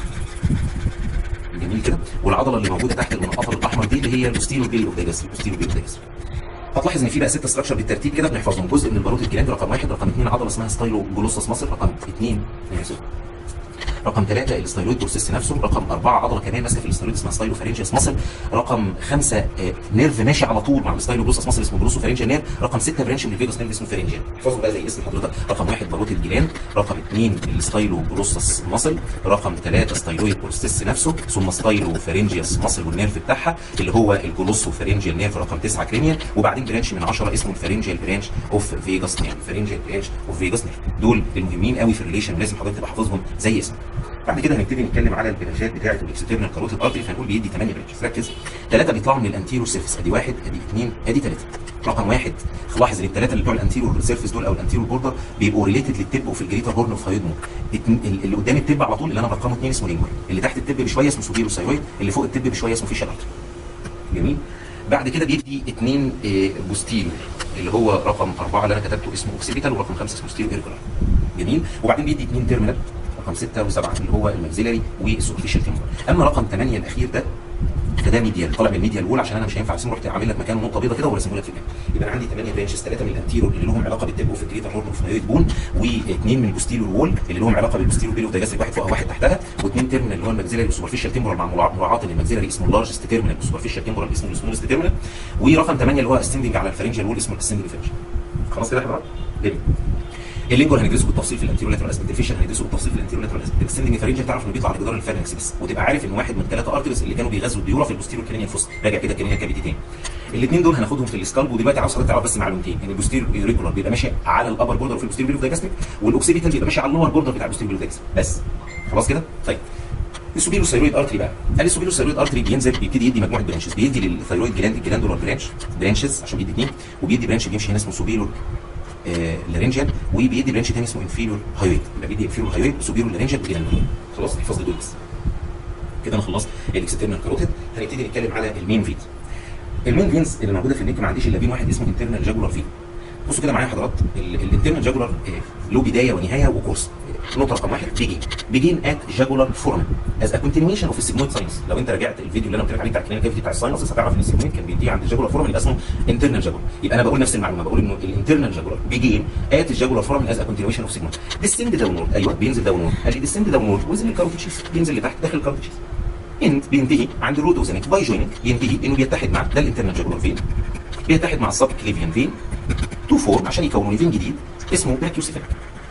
جميل كده والعضله اللي موجوده تحت المنقطه الاحمر دي اللي هي البوستيريور بيل اوف ذا البوستيريور بيل اوف ذا هتلاحظ ان في بقى ست ستراكشر بالترتيب كده بنحفظهم جزء من الباروت الجلاند رقم واحد رقم اثنين عضله اسمها ستايلو جلوسس مصر رقم اثنين رقم ثلاثه الاستايلويد بروسيس نفسه رقم اربعه عضله كمان ماسكه في الاستايلويد اسمها ستايلو فارنجيوس ماسل رقم خمسه آه، نيرف ماشي على طول مع الستايلو بروسس ماسل اسمه بروسو فارنجيال نيرف رقم سته برانش من الفيجاس نيرف اسمه فارنجيال احفظوا بقى زي اسم حضرتك رقم واحد باروت الجيلان رقم اثنين الستايلو بروسس ماسل رقم ثلاثه ستايلويد بروسيس نفسه ثم ستايلو فارنجيوس ماسل والنيرف بتاعها اللي هو الجلوسو فارنجيال نيرف رقم تسعه كرينيال وبعدين برانش من 10 اسمه الفارنجيال برانش اوف فيجاس نيرف فارنجيال برانش اوف فيجاس نيرف دول المهمين قوي في الريليشن لازم حضرتك تبقى حافظهم زي اسمه بعد كده هنبتدي نتكلم على البرانشات بتاعه الاكسترنال كاروتيد ارتري فنقول بيدي 8 برانشز ركز ثلاثه بيطلعوا من الانتيرور سيرفيس ادي واحد ادي اثنين ادي ثلاثه رقم واحد لاحظ ان الثلاثه اللي بتوع الانتيرور سيرفيس دول او الانتيرور بوردر بيبقوا ريليتد للتب وفي الجريتر هورن اوف هايدمو اللي قدام التب على طول اللي انا برقمه اثنين اسمه لينجور اللي تحت التب بشويه اسمه سوبيرو سايرويد اللي فوق التب بشويه اسمه فيشال ارتري جميل بعد كده بيدي اثنين بوستيريور اللي هو رقم اربعه اللي انا كتبته اسمه اوكسيبيتال ورقم خمسه اسمه ستيريو ايرجولار جميل وبعدين بيدي اثنين تيرمينال رقم سته وسبعه اللي هو الماكسيلاري والسوبرفيشال تيمبر اما رقم ثمانيه الاخير ده فده ميديال طالع من الميديال وول عشان انا مش هينفع ارسمه رحت عامل لك مكانه نقطه بيضاء كده ورسمه لك في الجنب يبقى انا عندي 8 برانشز ثلاثه من الانتيرور اللي لهم علاقه بالتب وفي الجريتر هورن اوف هايويد بون واثنين من البوستيرور وول اللي لهم علاقه بالبوستيرور بيلو دايجاستريك واحد فوقها واحد تحتها واثنين تيرمينال اللي هو الماكسيلاري والسوبرفيشال تيمبرال مع مراعاه ان الماكسيلاري اسمه اللارجست تيرمينال والسوبرفيشال تيمبرال اسمه السمولست تيرمينال ورقم 8 اللي هو اسندنج على الفرنجال وول اسمه الاسندنج فرنجال خلاص كده يا حضرتك جميل اللينجور هندرسه بالتفصيل في الانتيرو لاترال اسبكت الفيشن هندرسه بالتفصيل في الانتيرو لاترال اسبكت السندنج فرنجال تعرف انه بيطلع على جدار الفارنكس بس وتبقى عارف ان واحد من ثلاثه ارتريز اللي كانوا بيغذوا الديورا في البوستيرو كرينيال فوسط راجع كده كرينيال كافيتي تاني الاثنين دول هناخدهم في السكالب ودلوقتي عاوز حضرتك تعرف بس معلومتين ان البوستيرو ايريجولار بيبقى ماشي على الابر بوردر في البوستيرو بيلو دايجاستريك والاوكسيبيتال بيبقى ماشي على اللور بوردر بتاع البوستيرو بيلو دايجاستريك بس خلاص كده طيب السوبيرو ثايرويد ارتري بقى قال السوبيرو ثايرويد ارتري بينزل بيبتدي يدي مجموعه برانشز بيدي للثايرويد جلاند الجلاندولار برانش برانشز عشان بيدي اثنين وبيدي برانش بيمشي هنا اسمه سوبيرو آه لارنجال وبيدي برانش تاني اسمه انفيريور هايويد يبقى بيدي انفيريور هايويد وسوبيرو لارنجال وجلاندولار خلاص احفظ لي دول بس كده انا خلصت الاكسترنال كاروتيد هنبتدي نتكلم على المين فينز المين فينز اللي موجوده في النك ما عنديش الا فين واحد اسمه انترنال جاجولار فين بصوا كده معايا حضرات الانترنال جاجولار له بدايه ونهايه وكورس نقطه رقم واحد بيجين بيجين ات جاجولار فورم از ا كونتينيويشن اوف السيجمويد ساينس لو انت رجعت الفيديو اللي انا قلت لك عليه بتاع الكلينيكال كافيتي بتاع الساينس هتعرف ان السيجمويد كان بينتهي عند الجاجولار فورم اللي اسمه انترنال جاجولار يبقى انا بقول نفس المعلومه بقول انه الانترنال جاجولار بيجين ات الجاجولار فورم از ا كونتينيويشن اوف سيجمويد ديسند داونورد ايوه بينزل داونورد قال لي ديسند داونورد وزن الكاروتيشيس بينزل لتحت داخل الكاروتيشيس انت بينتهي عند الروت اوزنك باي جويننج ينتهي انه بيتحد مع ده الانترنال جاجولار فين بيتحد مع السب كليفيان فين تو فورم عشان يكونوا فين جديد اسمه باكيوسيفيك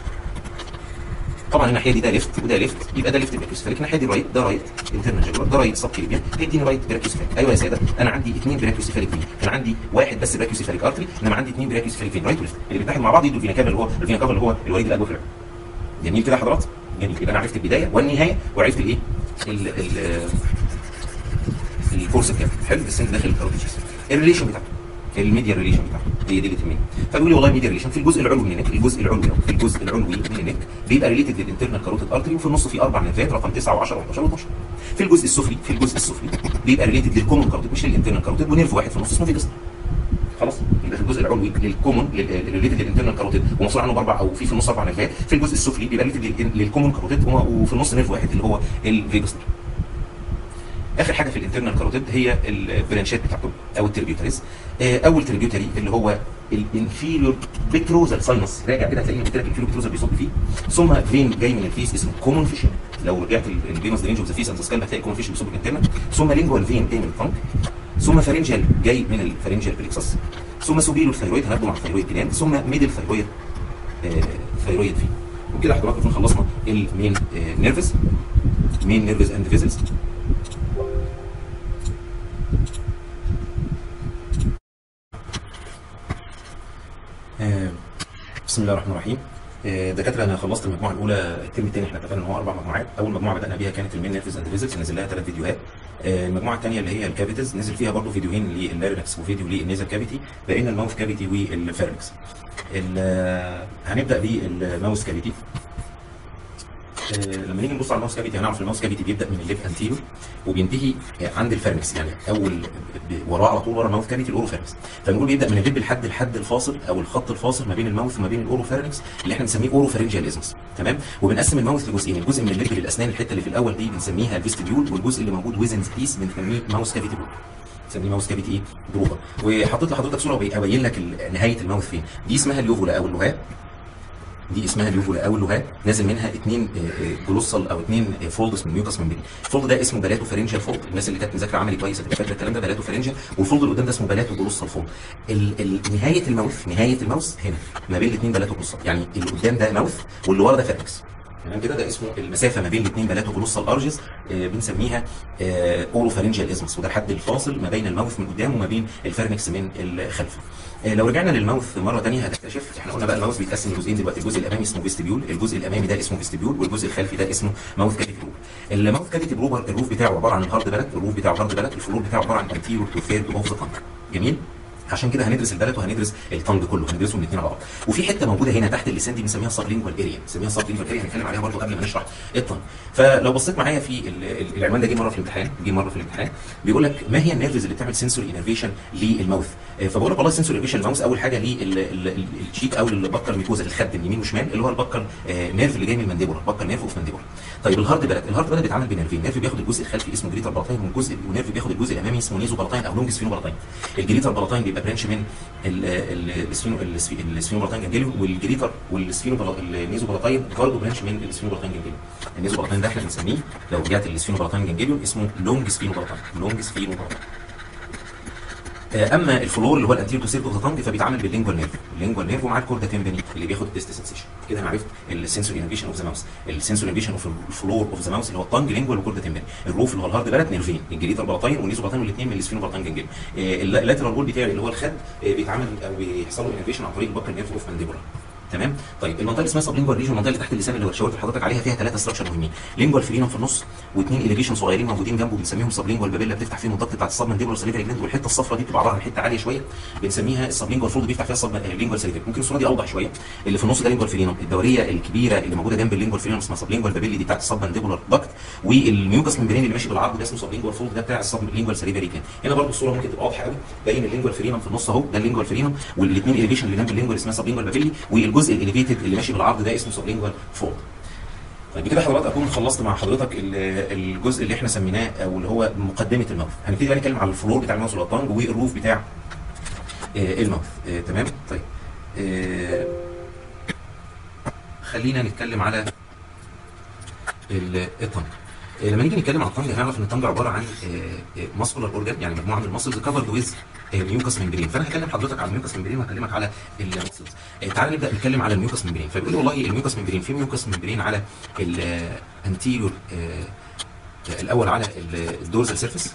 طبعا الناحيه دي ده ليفت وده ليفت يبقى ده ليفت باكيوسيفيك الناحيه دي رايت ده رايت انترنال جاجولار ده رايت سب كليفيان هيديني رايت باكيوسيفيك ايوه يا ساده انا عندي اثنين باكيوسيفيك فين كان عندي واحد بس باكيوسيفيك ارتري انما عندي اثنين باكيوسيفيك فين رايت وليفت اللي بيتحدوا مع بعض يدوا الفينا كابل اللي هو الفينا كابل اللي هو الوريد الادوي في العين جميل كده يا حضرات جميل يبقى انا عرفت البدايه والنهايه وعرفت الايه ال ال الكورس بتاعه حلو بس انت داخل الكاروتيشيس الريليشن بتاعته الميديا ريليشن بتاعته هي دي اللي تهمني فبيقول لي والله الميديا ريليشن في الجزء العلوي من النك الجزء العلوي في الجزء العلوي من النك بيبقى ريليتد للانترنال كاروتيد ارتري وفي النص في اربع نيرفات رقم 9 و10 و11 و12 في الجزء السفلي في الجزء السفلي بيبقى ريليتد للكومون كاروتيد مش للانترنال كاروتيد ونيرف واحد في النص اسمه فيجاس خلاص يبقى في الجزء العلوي للكومون ريليتد للانترنال كاروتيد ومسؤول عنه باربع او في في النص اربع نيرفات في الجزء السفلي بيبقى ريليتد للكومون كاروتيد وفي النص نيرف واحد اللي هو الفيجاس اخر حاجه في الانترنال كاروتيد هي البرانشات بتاعته او التربيوتريز اول تربيوتري اللي هو الانفيريور بيكتروزال ساينس راجع كده هتلاقيني قلت لك الانفيريور بيكتروزال بيصب فيه ثم فين جاي من الفيس اسمه كومون فيشن لو رجعت الفينوس درينج اوف ذا فيس اند سكال هتلاقي كومون فيشن بيصب الانترنال ثم لينجوال فين جاي من الفانك ثم فارنجال جاي من الفارنجال بليكسس ثم سوبيرو ثايرويد هناخده مع الثايرويد جلاند ثم ميدل ثايرويد آه ثايرويد فين وكده حضراتكم نكون خلصنا المين آه نيرفز مين نيرفز اند فيزلز بسم الله الرحمن الرحيم دكاتره انا خلصت المجموعه الاولى الترم الثاني احنا اتفقنا ان هو اربع مجموعات اول مجموعه بدانا بيها كانت المين نيرفز اند فيزلز نزل لها ثلاث فيديوهات المجموعه الثانيه اللي هي الكافيتيز نزل فيها برضه فيديوهين لللارينكس وفيديو للنيزل كافيتي بقينا الماوث كافيتي والفارنكس هنبدا بالماوث كافيتي لما نيجي نبص على الماوس كافيتي هنعرف الماوس كافيتي بيبدا من الليف انتيريور وبينتهي عند الفارنكس يعني اول وراه على طول ورا الماوث كافيتي الاوروفارنكس فنقول بيبدا من الليب لحد الحد الفاصل او الخط الفاصل ما بين الماوث وما بين الاوروفارنكس اللي احنا بنسميه اوروفارنجيال ازمس تمام وبنقسم الماوث لجزئين الجزء من الليب للاسنان الحته اللي في الاول دي بنسميها الفيستيبيول والجزء اللي موجود ويزن بيس بنسميه ماوس كافيتي بول بنسميه ماوس كافيتي ايه بروفا وحطيت لحضرتك صوره ابين لك نهايه الماوث فين دي اسمها اليوفولا او اللهاب دي اسمها اليوفولا او اللغات نازل منها اثنين جلوسال او اثنين فولدز من الميوكس ممبرين الفولد ده اسمه بلاتو فارنجال فولد الناس اللي كانت مذاكره عملي كويس هتبقى فاكره الكلام ده بلاتو فارنجال والفولد اللي قدام ده اسمه بلاتو جلوسال فولد ال ال نهايه الماوث نهايه الماوث هنا ما بين الاثنين بلاتو جلوسال يعني اللي قدام ده ماوث واللي ورا ده فارنكس تمام كده ده اسمه المسافه ما بين الاثنين بلاتو جلوسال ارجز آه بنسميها آه اورو فارنجال ازمس وده الحد الفاصل ما بين الماوث من قدام وما بين الفارنكس من الخلف آه لو رجعنا للماوث مره ثانيه هتكتشف احنا قلنا بقى الماوث بيتقسم لجزئين دلوقتي الجزء الامامي اسمه فيستبيول الجزء الامامي ده اسمه فيستبيول والجزء الخلفي ده اسمه ماوث كافيتي بروبر الماوث كافيتي بروبر الروف بتاعه عباره عن الهارد بلد الروف بتاعه هارد بلد الفلور بتاعه عباره عن انتيريور تو ثيرد اوف ذا تانك جميل عشان كده هندرس البلد وهندرس التنج كله هندرسهم الاثنين على بعض وفي حته موجوده هنا تحت اللسان دي بنسميها سبلينجوال اريا بنسميها سبلينجوال اريا هنتكلم عليها برضه قبل ما نشرح التنج فلو بصيت معايا في العنوان ده جه مره في الامتحان جه مره في الامتحان بيقول لك ما هي النيرفز اللي بتعمل سنسوري انرفيشن للماوث فبقول لك والله سنسوري انرفيشن الماوث اول حاجه للشيك او البكر ميكوزا الخد اليمين وشمال اللي هو البكر نيرف اللي جاي من المانديبولا البكر نيرف اوف مانديبولا طيب الهارد بلد الهارد بلد بيتعمل بنيرفين نيرف بياخد الجزء الخلفي اسمه جريتر بلاتين والجزء ونيرف بياخد الجزء الامامي اسمه نيزو بلاتين او لونج سفينو بلاتين الجريتر بلاتين بيبقى برانش من السفينو السفينو بلاتين جانجليو والجريتر والسفينو النيزو بلاتين برضه برانش من السفينو بلاتين جانجليو النيزو بلاتين ده احنا بنسميه لو رجعت للسفينو بلاتين جانجليو اسمه لونج سفينو بلاتين لونج سفينو بلاتين اما الفلور اللي هو الانتيريور تو سيرف اوف ذا تانج فبيتعامل باللينجوال نيرف اللينجوال نيرف ومع الكوردا تمبني اللي بياخد التست سنسيشن كده انا عرفت السنسوري انفيشن اوف ذا ماوس السنسوري انفيشن اوف الفلور اوف ذا ماوس اللي هو التانج لينجوال وكوردا تمبني الروف اللي هو الهارد بلد نيرفين الجريتر بلاتين والنيزو بلاتين والاثنين من السفينو بلاتين جنجل اللاترال وول بتاعي اللي هو الخد بيتعامل او بيحصل له انفيشن عن طريق البكر نيرف اوف مانديبولا تمام طيب المنطقه اللي اسمها سبلينجوال ريجن المنطقه اللي تحت اللسان اللي شاورت لحضرتك عليها فيها ثلاثه ستراكشر مهمين لينجوال فرينم في النص واثنين اليفيشن صغيرين موجودين جنبه بنسميهم سبلينجوال بابيلا بتفتح فيهم الضغط بتاعت السب مانديبولار سليفري جلاند والحته الصفراء دي بتبقى عباره عن حته عاليه شويه بنسميها السبلينجوال فولد بيفتح فيها السب لينجوال سليفري ممكن الصوره دي اوضح شويه اللي في النص ده لينجوال فرينم الدوريه الكبيره اللي موجوده جنب اللينجوال فرينم اسمها سبلينجوال بابيلي دي بتاعت السب مانديبولار داكت والميوكس ممبرين اللي ماشي بالعرض ده اسمه سبلينجوال فولد ده بتاع السب لينجوال سليفري جلاند هنا برضه الصوره ممكن تبقى واضحه قوي باين اللينجوال فرينم في النص اهو ده اللينجوال فرينم والاثنين اليفيشن اللي جنب اللينجوال اسمها سبلينجوال بابيلي والجزء الاليفيتد اللي ماشي بالعرض ده اسمه سبلينجوال فولد طيب كده حضرتك اكون خلصت مع حضرتك الجزء اللي احنا سميناه او اللي هو مقدمه الماوث هنبتدي بقى نتكلم على الفلور بتاع الماوث والطنج والروف بتاع آه الماوث آه تمام طيب آه خلينا نتكلم على الطنج لما نيجي نتكلم عن الطنج هنعرف ان الطنج عباره عن ماسكولار اورجان يعني مجموعه من الماسلز كفرد ويز ميوكس ممبرين فانا هكلم حضرتك على الميوكس ممبرين وهكلمك على الماسلز تعال نبدا نتكلم على الميوكس ممبرين فبيقول لي والله الميوكس ممبرين في ميوكس ممبرين على الانتيريور الاول على الدورزال سيرفيس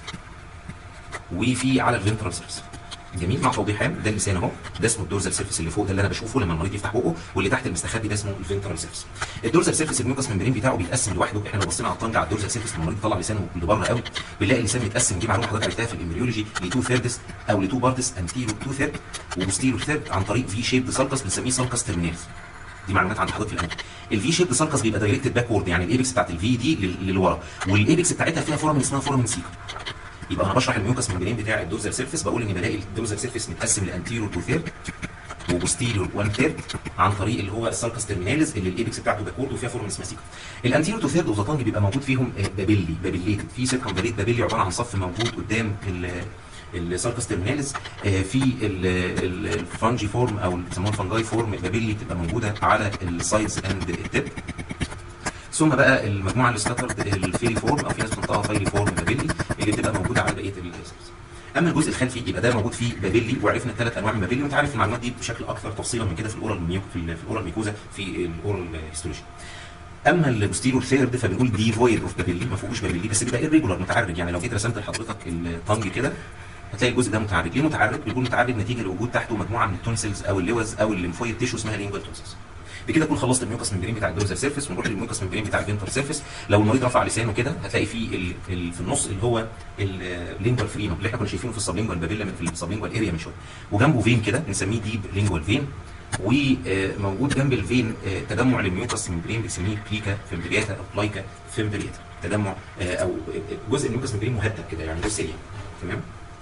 وفي على الفنترال سيرفيس جميل مع توضيحات ده اللسان اهو ده اسمه الدورزال سيرفيس اللي فوق ده اللي انا بشوفه لما المريض يفتح بقه واللي تحت المستخبي ده اسمه الفنترال سيرفيس الدورزال سيرفيس الميوكس ممبرين بتاعه بيتقسم لوحده احنا لو بصينا على الطنج على الدورزال سيرفيس المريض طلع لسانه لبره قوي بنلاقي اللسان متقسم دي معلومه حضرتك عرفتها في الامبريولوجي لتو ثيردس او لتو بارتس انتيرو تو ثيرد وبوستيرو ثيرد عن طريق في شيب سالكس بنسميه سالكس ترمينالز دي معلومات عند حضرتك في الاناتومي الفي شيب سالكس بيبقى دايركتد باكورد يعني الايبكس بتاعت الفي دي للورا والايبكس بتاعتها فيها فورامين اسمها فورامين سيكا يبقى انا بشرح الميوكس ممبرين بتاع الدوزر سيرفيس بقول ان بلاقي الدوزر سيرفيس متقسم لانتيرو تو ثيرد وبوستيريور 1 ثيرد عن طريق اللي هو السالكس ترميناليز اللي الايبكس بتاعته باكورد وفيها فورم اسمها سيكا الانتيرو تو ثيرد اوف ذا تانج بيبقى موجود فيهم بابيلي بابيليتد في سيركمفاليت بابيلي عباره عن صف موجود قدام السالكس ترميناليز في الفانجي فورم او بيسموها الفانجاي فورم بابيلي بتبقى موجوده على السايدز اند التب ثم بقى المجموعه اللي سكاترد الفيري فورم او في ناس بتنطقها فيري فورم بابيلي اللي بتبقى موجوده على بقيه السيرفيس اما الجزء الخلفي يبقى ده موجود فيه بابيلي وعرفنا الثلاث انواع من بابيلي وانت عارف المعلومات دي بشكل اكثر تفصيلا من كده في الاورال ميوك في الاورال ميكوزا في الاورال هيستولوجي اما البوستيرور ثيرد فبنقول دي فويد اوف بابيلي ما فيهوش بابيلي بس بيبقى irregular متعرج يعني لو جيت رسمت لحضرتك الطنج كده هتلاقي الجزء ده متعرج ليه متعرج بيكون متعرج نتيجه لوجود تحته مجموعه من التونسلز او اللوز او الليمفويد تيشو اسمها لينجوال تونسلز بكده اكون خلصت الميوكس ممبرين بتاع الدوزر سيرفيس ونروح للميوكس ممبرين بتاع الفنتر سيرفيس لو المريض رفع لسانه كده هتلاقي فيه ال ال في النص اللي هو اللينجوال فرينوم اللي احنا كنا شايفينه في السبلينجوال بابيلا في السبلينجوال اريا من شويه وجنبه فين كده بنسميه ديب لينجوال فين وموجود جنب الفين تجمع للميوكس ممبرين بنسميه بليكا فيمبرياتا او بلايكا فيمبرياتا تجمع او جزء الميوكس ممبرين مهدب كده يعني جزء تمام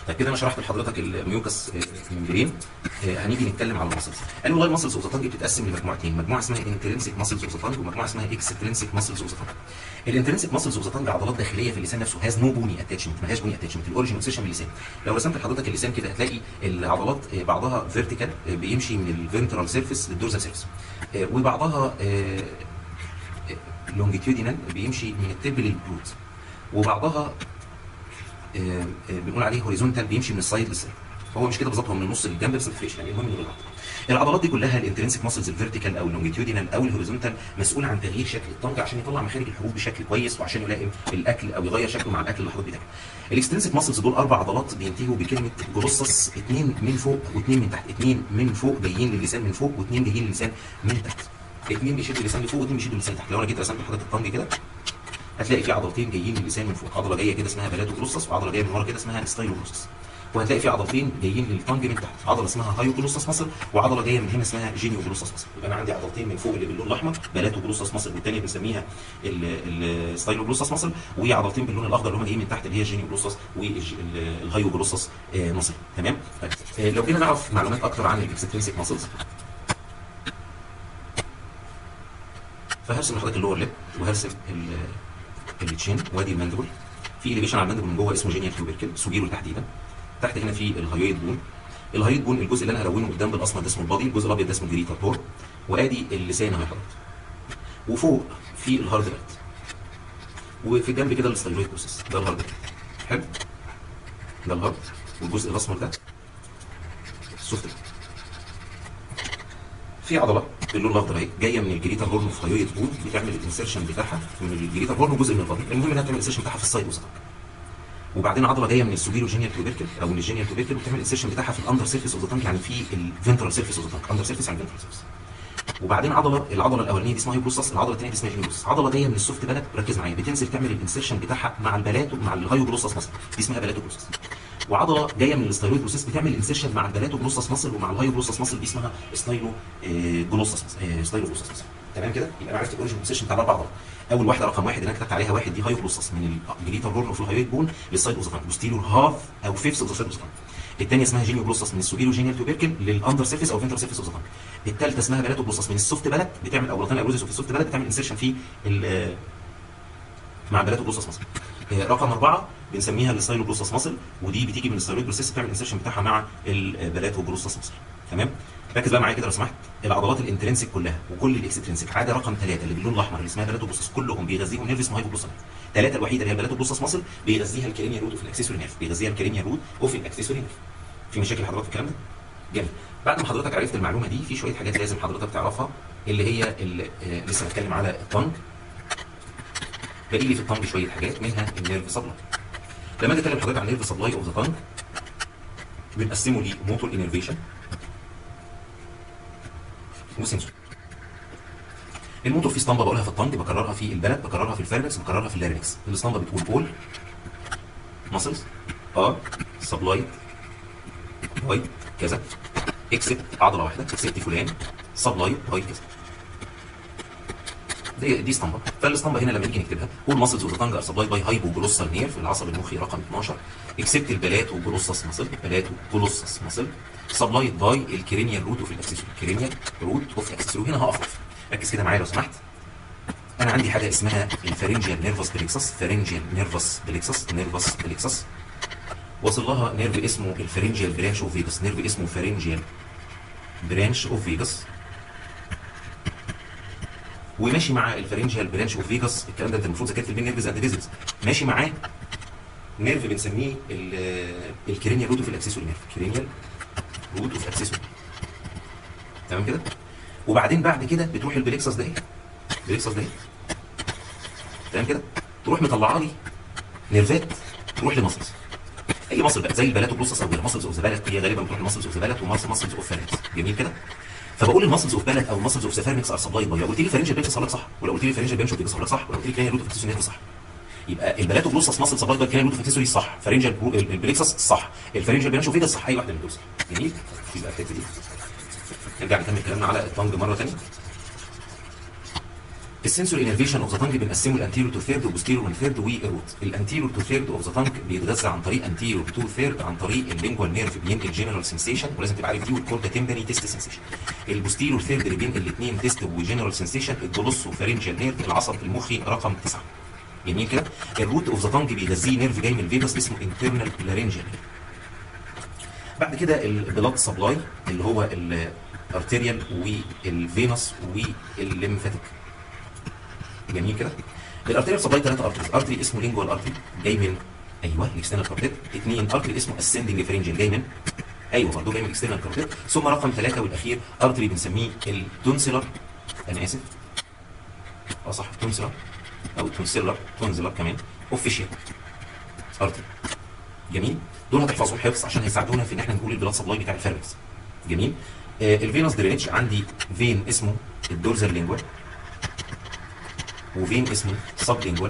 طيب كده انا شرحت لحضرتك الميوكس ممبرين هنيجي نتكلم على المسلز قال والله المسلز اوف ذا تانج بتتقسم لمجموعتين مجموعه اسمها انترنسيك مسلز اوف ذا تانج ومجموعه اسمها اكسترنسيك مسلز اوف ذا تانج الانترنسيك مسلز اوف ذا تانج عضلات داخليه في اللسان نفسه هاز نو بوني اتاتشمنت ما هاش بوني اتاتشمنت الاوريجن سيشن من اللسان لو رسمت لحضرتك اللسان كده هتلاقي العضلات بعضها فيرتيكال بيمشي من الفنترال سيرفيس للدورزال سيرفيس وبعضها لونجيتيودينال بيمشي من التب للبروت وبعضها بنقول عليه هوريزونتال بيمشي من السايد للسايد فهو مش كده بالظبط هو من النص للجنب بس ما تفرقش يعني المهم انه بالعضله العضلات دي كلها الانترنسيك ماسلز الفيرتيكال او اللونجيتيودينال او الهوريزونتال مسؤول عن تغيير شكل الطنج عشان يطلع مخارج الحروف بشكل كويس وعشان يلائم الاكل او يغير شكله مع الاكل اللي حضرتك بتاكله الاكسترنسيك ماسلز دول اربع عضلات بينتهوا بكلمه جلوسس اثنين من فوق واثنين من تحت اثنين من فوق جايين للسان من فوق واثنين جايين للسان من تحت اثنين بيشدوا اللسان لفوق واثنين بيشدوا اللسان تحت لو انا جيت رسمت لحضرتك الطنج كده هتلاقي في عضلتين جايين من اللسان من فوق عضله جايه كده اسمها بلاتو جلوسس وعضله جايه من ورا كده اسمها ستايلو جلوسس وهتلاقي في عضلتين جايين للطنج من تحت عضله اسمها هايو جلوسس مصل وعضله جايه من هنا اسمها جينيو جلوسس مصل يبقى انا عندي عضلتين من فوق اللي باللون الاحمر بلاتو جلوسس مصل والثانيه بنسميها الستايلو جلوسس مصل وعضلتين باللون الاخضر اللي هم جايين من تحت اللي هي جينيو جلوسس والهايو جلوسس مصل تمام طيب لو جينا نعرف معلومات اكتر عن الاكسترنسيك ماسلز فهرسم لحضرتك اللور ليب وهرسم التشين وادي الماندبل في اليفيشن على الماندبل من جوه اسمه جينيال تيوبركل سوبيرو تحديدا تحت هنا في الهايويد بون الهايويد بون الجزء اللي انا هلونه قدام بالاسمر ده اسمه البادي الجزء الابيض ده اسمه الجريتا بور وادي اللسان اهو حضرتك وفوق في الهارد رات وفي جنب كده الستايلويد بروسيس ده الهارد رات حلو ده الهارد والجزء الاسمر ده السوفت في عضله باللون الاخضر اهي جايه من الجريتا هورن في هايويد بون بتعمل الانسرشن بتاعها من الجريتا هورن جزء من البادي المهم انها تعمل الانسرشن بتاعها في السايد وسطك وبعدين عضله جايه من السوبيرو جينيال توبيركل او من الجينيال توبيركل وبتعمل الانسيشن بتاعها في الاندر سيرفيس اوف ذا تانك يعني في الفنترال سيرفيس اوف ذا تانك اندر سيرفيس يعني الفنترال سيرفيس وبعدين عضله العضله الاولانيه دي اسمها هيوبروسس العضله الثانيه دي اسمها جينيوبروسس عضله جايه من السوفت بلد ركز معايا بتنزل تعمل الانسيرشن بتاعها مع البلاتو مع الهايوبروسس مصل دي اسمها بلاتو بروسس وعضله جايه من الستايلويد بروسيس بتعمل الانسيرشن مع البلاتو جلوسس مصل ومع الهايوبروسس مصل دي اسمها ستايلو جلوسس ستايلو جلوسس مصل تمام كده يبقى انا عرفت الاوريجن بوزيشن بتاع الاربع عضلات اول واحده رقم واحد اللي انا كتبت عليها واحد دي هايو بروسس من الجليتر هورن اوف الهايويد بون للسايد اوف ذا بوستيريور هاف او فيفث اوف ذا سايد اوف ذا الثانيه اسمها جينيو بروسس من السوبيريو جينيال توبيركل للاندر سيرفيس او فينتر سيرفيس اوف ذا الثالثه اسمها بلاتو بروسس من السوفت بلد بتعمل او رطان ايروزيس في السوفت بلد بتعمل انسيرشن في مع بلاتو بروسس مصل رقم أربعة بنسميها الستايلو بروسس مصل ودي بتيجي من الستايلويد بروسيس بتعمل انسيرشن بتاعها مع البلاتو بروسس مصل تمام ركز بقى معايا كده لو سمحت العضلات الانترنسيك كلها وكل الاكسترنسيك عاده رقم ثلاثه اللي باللون الاحمر اللي اسمها بلاتو بروسس كلهم بيغذيهم نيرف اسمه هايبوبروسس ثلاثه الوحيده اللي هي بلاتو بروسس مصل بيغذيها الكرينيا روت اوف الاكسسوري نيرف بيغذيها الكرينيا روت اوف الاكسسوري نيرف في مشاكل حضرتك في الكلام ده جميل بعد ما حضرتك عرفت المعلومه دي في شويه حاجات لازم حضرتك تعرفها اللي هي اللي لسه هتكلم على الطنج باقي لي في الطنج شويه حاجات منها النيرف سبلاي لما اجي اتكلم حضرتك عن النيرف سبلاي اوف ذا طنج بنقسمه لموتور انرفيشن وسنسور الموتور فيه اسطمبه بقولها في الطنج بكررها في البلد بكررها في الفيرنكس بكررها في اللارينكس الاسطمبه بتقول اول ماسلز ار سبلايد باي كذا اكسبت عضله واحده اكسبت فلان سبلايد باي كذا دي دي اسطمبه فالاسطمبه هنا لما نيجي نكتبها قول ماسلز اوف ذا تانج ار سبلايد باي هايبو جلوسال نيرف العصب المخي رقم 12 اكسبت البلاتو جلوسس ماسل بلاتو جلوسس ماسل سبلايد باي الكرينيال روت اوف الاكسسوري الكرينيال روت اوف الاكسسوري هنا هقف ركز كده معايا لو سمحت انا عندي حاجه اسمها الفارنجيال نيرفس بليكسس فارنجيال نيرفس بليكسس نيرفس بليكسس وصل لها نيرف اسمه الفارنجيال برانش اوف فيجاس نيرف اسمه فارنجيال برانش اوف فيجاس وماشي مع الفارنجيال برانش اوف فيجاس الكلام ده انت المفروض ذاكرت البين نيرفز اند فيزيتس ماشي معاه نيرف بنسميه الكرينيال روت اوف الاكسسوري نيرف كرينيال روت اوف اكسسوري تمام كده وبعدين بعد كده بتروح البليكسس ده ايه البليكسس ده ايه تمام كده تروح مطلعه لي نيرفات تروح لمصلز اي مصل بقى زي البلات بلوسس او المصلز اوف ذا هي غالبا بتروح لمصلز اوف ذا بالات ومصلز اوف فارنكس جميل كده فبقول المصلز اوف بالات او المصلز اوف سفارنكس ار سبلايد باي لو قلت لي فرنجل بيكس لك صح ولو قلت لي فرنجل بينشو بيكس لك صح ولو قلت لي كلينيا روت اوف اكسسوري صح يبقى البلاتو بلوسس ماسل سبلايد باي كلينيا روت اوف اكسسوري صح فرنجل البليكسس صح الفرنجل بينشو فيجاس صح اي واحده من دول صح جميل يبقى الحته دي نرجع نكمل كلامنا على الطنج مره ثانيه السنسور انرفيشن اوف ذا تانج بنقسمه الانتيريور تو ثيرد وبوستيريور من ثيرد والروت الانتيريور تو ثيرد اوف ذا تانج بيتغذى عن طريق انتيريور تو ثيرد عن طريق اللينجوال نيرف بينقل جنرال سنسيشن ولازم تبقى عارف دي والكول ده تمبري تيست سنسيشن البوستيريور ثيرد اللي بينقل الاثنين تيست وجنرال سنسيشن الجلوسو فارنجال نيرف العصب المخي رقم 9 جميل كده الروت اوف ذا تانج بيغذيه نيرف جاي من الفيجاس اسمه انترنال لارنجال بعد كده البلاد سبلاي اللي هو الارتيريال والفينس والليمفاتيك جميل كده الارتيريال سبلاي ثلاثه ارتريز ارتري اسمه لينجوال ارتري جاي من ايوه الاكسترنال كارتيت اثنين ارتري اسمه اسندنج فرنجل جاي من ايوه برضه جاي من الاكسترنال كارتيت ثم رقم ثلاثه والاخير ارتري بنسميه التونسلر انا اسف اه صح تونسلر او تونسلر تونسلر كمان اوفيشال ارتري جميل دول هتحفظهم حفظ عشان هيساعدونا في ان احنا نقول البلاد سبلاي بتاع الفيرمكس جميل آه الفينوس درينج عندي فين اسمه الدورزال لينجوال وفين اسمه سب لينجوال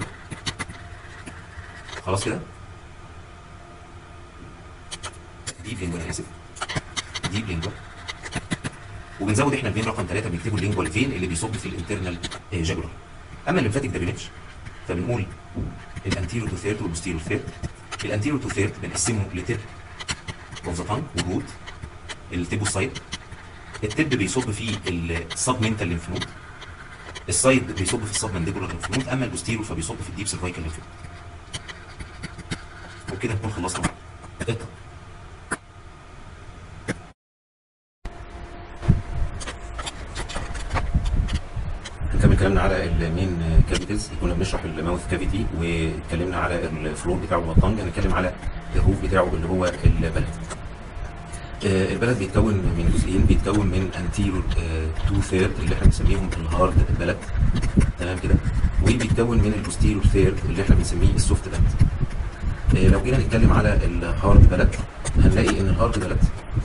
خلاص كده ديب لينجوال انا اسف ديب لينجوال وبنزود احنا الفين رقم ثلاثه بنكتبه اللينجوال فين اللي بيصب في الانترنال جاجولار اما الليمفاتيك درينج فبنقول الانتيريور تو ثيرد والبوستيريور ثيرد الانتيريور تو ثيرد بنقسمه لتب اوف ذا تانج وروت التيبوسايد التب بيصب فيه السب منتال لينف نود السايد بيصب في السب مانديبولار لينف نود اما البوستيريور فبيصب في الديب سيرفايكال لينف نود وبكده نكون خلصنا اقطع نكمل كلامنا على المين كافيتيز كنا بنشرح الماوث كافيتي واتكلمنا على الفلور بتاعه جوه الطنج هنتكلم على الروف بتاعه اللي هو البلد آه البلد بيتكون من جزئين بيتكون من انتيرور تو ثيرد اللي احنا بنسميهم الهارد بلد تمام كده وبيتكون من البوستيرور ثيرد اللي احنا بنسميه السوفت بلد آه لو جينا نتكلم على الهارد بلد هنلاقي ان الهارد بلد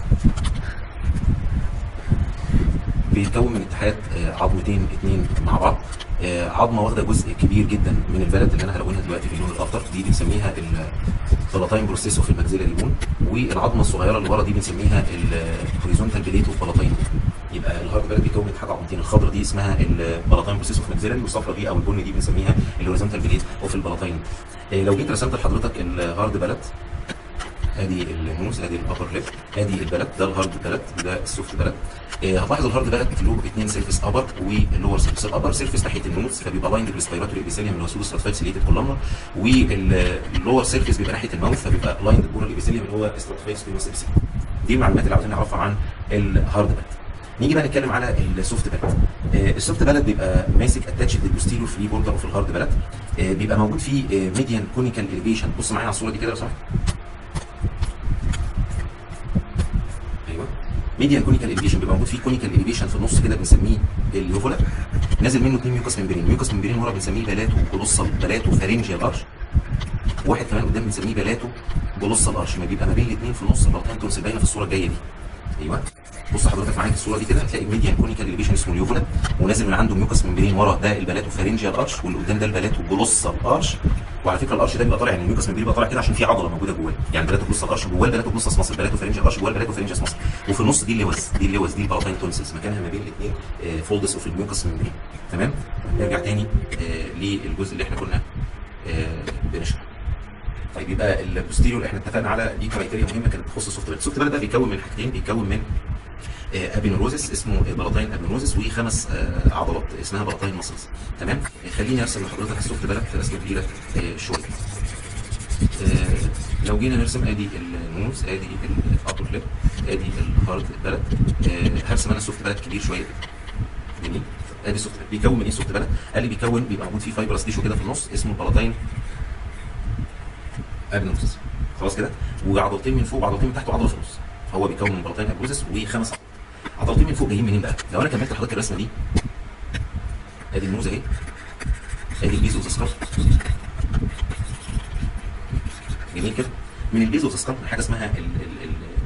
بيتكون من اتحاد عظمتين اتنين مع بعض عظمه واخده جزء كبير جدا من البلد اللي انا هلونها دلوقتي في اللون الاخضر دي بنسميها البلاتاين بروسيس اوف الماكسيلا ليمون والعظمه الصغيره اللي ورا دي بنسميها الهوريزونتال بليت اوف بلاتاين يبقى الهارد بلد بيتكون من اتحاد عظمتين الخضراء دي اسمها البلاتاين بروسيس اوف ماكسيلا والصفراء دي او البني دي بنسميها الهوريزونتال بليت اوف البلاتين لو جيت رسمت لحضرتك الهارد بلد ادي النوز ادي الابر ليب ادي البلد ده الهارد بلد ده السوفت بلد آه هتلاحظ الهارد بلد له اثنين سيرفيس ابر واللور سيرفيس الابر سيرفيس ناحيه النوز فبيبقى لايند بالريسبيراتوري ابيثيليوم اللي هو سودو ستراتيفايد سيليتد كولامنر واللور سيرفيس بيبقى ناحيه الماوث فبيبقى لايند بورال ابيثيليوم اللي هو ستراتيفايد سكويموس ابيثيليوم دي المعلومات اللي عاوزين نعرفها عن الهارد بلد نيجي بقى نتكلم على السوفت بلد آه السوفت بلد بيبقى ماسك اتاتش للبوستيريور فري بوردر في الهارد بلد آه بيبقى موجود فيه ميديان كونيكال اليفيشن بص معايا على الصوره دي كده لو سمحت ميديان كونيكال اليفيشن بيبقى موجود فيه كونيكال اليفيشن في النص كده بنسميه اليوفولا نازل منه اثنين ميوكاس ممبرين ميوكاس ممبرين ورا بنسميه بلاتو جلوسال بلاتو فارنجيال ارش واحد كمان قدام بنسميه بلاتو جلوسال ارش ما بيبقى ما بين الاثنين في النص البلطان تونس باينه في الصوره الجايه دي ايوه بص حضرتك معايا في الصوره دي كده هتلاقي الميديان كونيكال اليفيشن اسمه اليوفولا ونازل من عنده ميوكاس ممبرين ورا ده البلاتو فارنجيال ارش واللي قدام ده البلاتو جلوسال ارش وعلى فكره الارش ده بيبقى طالع يعني الميوكاس ممبرين بيبقى طالع كده عشان في عضله موجوده جواه يعني البلاتو جلوسال ارش جواه البلاتو جلوسال مصر البلاتو فارنجيال ارش جواه البلاتو فارنجيال مصر وفي النص دي اللوز دي اللوز دي البلاتين تونسلز مكانها ما بين الاثنين فولدس اوف الميوكاس ممبرين تمام نرجع تاني آه للجزء اللي احنا كنا آه بنشرحه طيب يبقى البوستيريور احنا اتفقنا على دي كرايتيريا مهمه كانت تخص السوفت وير السوفت وير ده بيتكون من حاجتين بيتكون من آه ابينوروزس اسمه بلاتين ابينوروزس وخمس آه عضلات اسمها بلاتين ماسلز تمام خليني ارسم لحضرتك السوفت بلد في رسمه كبيره آه شويه لو جينا نرسم ادي النوز ادي الابر ليب ادي الهارد بلد هرسم انا السوفت بلد كبير شويه جميل ادي السوفت بلد بيكون من ايه السوفت بلد قال لي بيكون بيبقى موجود فيه فايبرس تيشو كده في النص اسمه البلاتين ابنوزس خلاص كده وعضلتين من فوق وعضلتين من تحت وعضله في النص هو بيكون من بلاتين ابنوزس وخمس عضلتين من فوق جايين منين بقى لو انا كملت لحضرتك الرسمه دي ادي النوز اهي ادي البيزو سكارب جميل كده من البيزو سكارب حاجه اسمها ال ال ال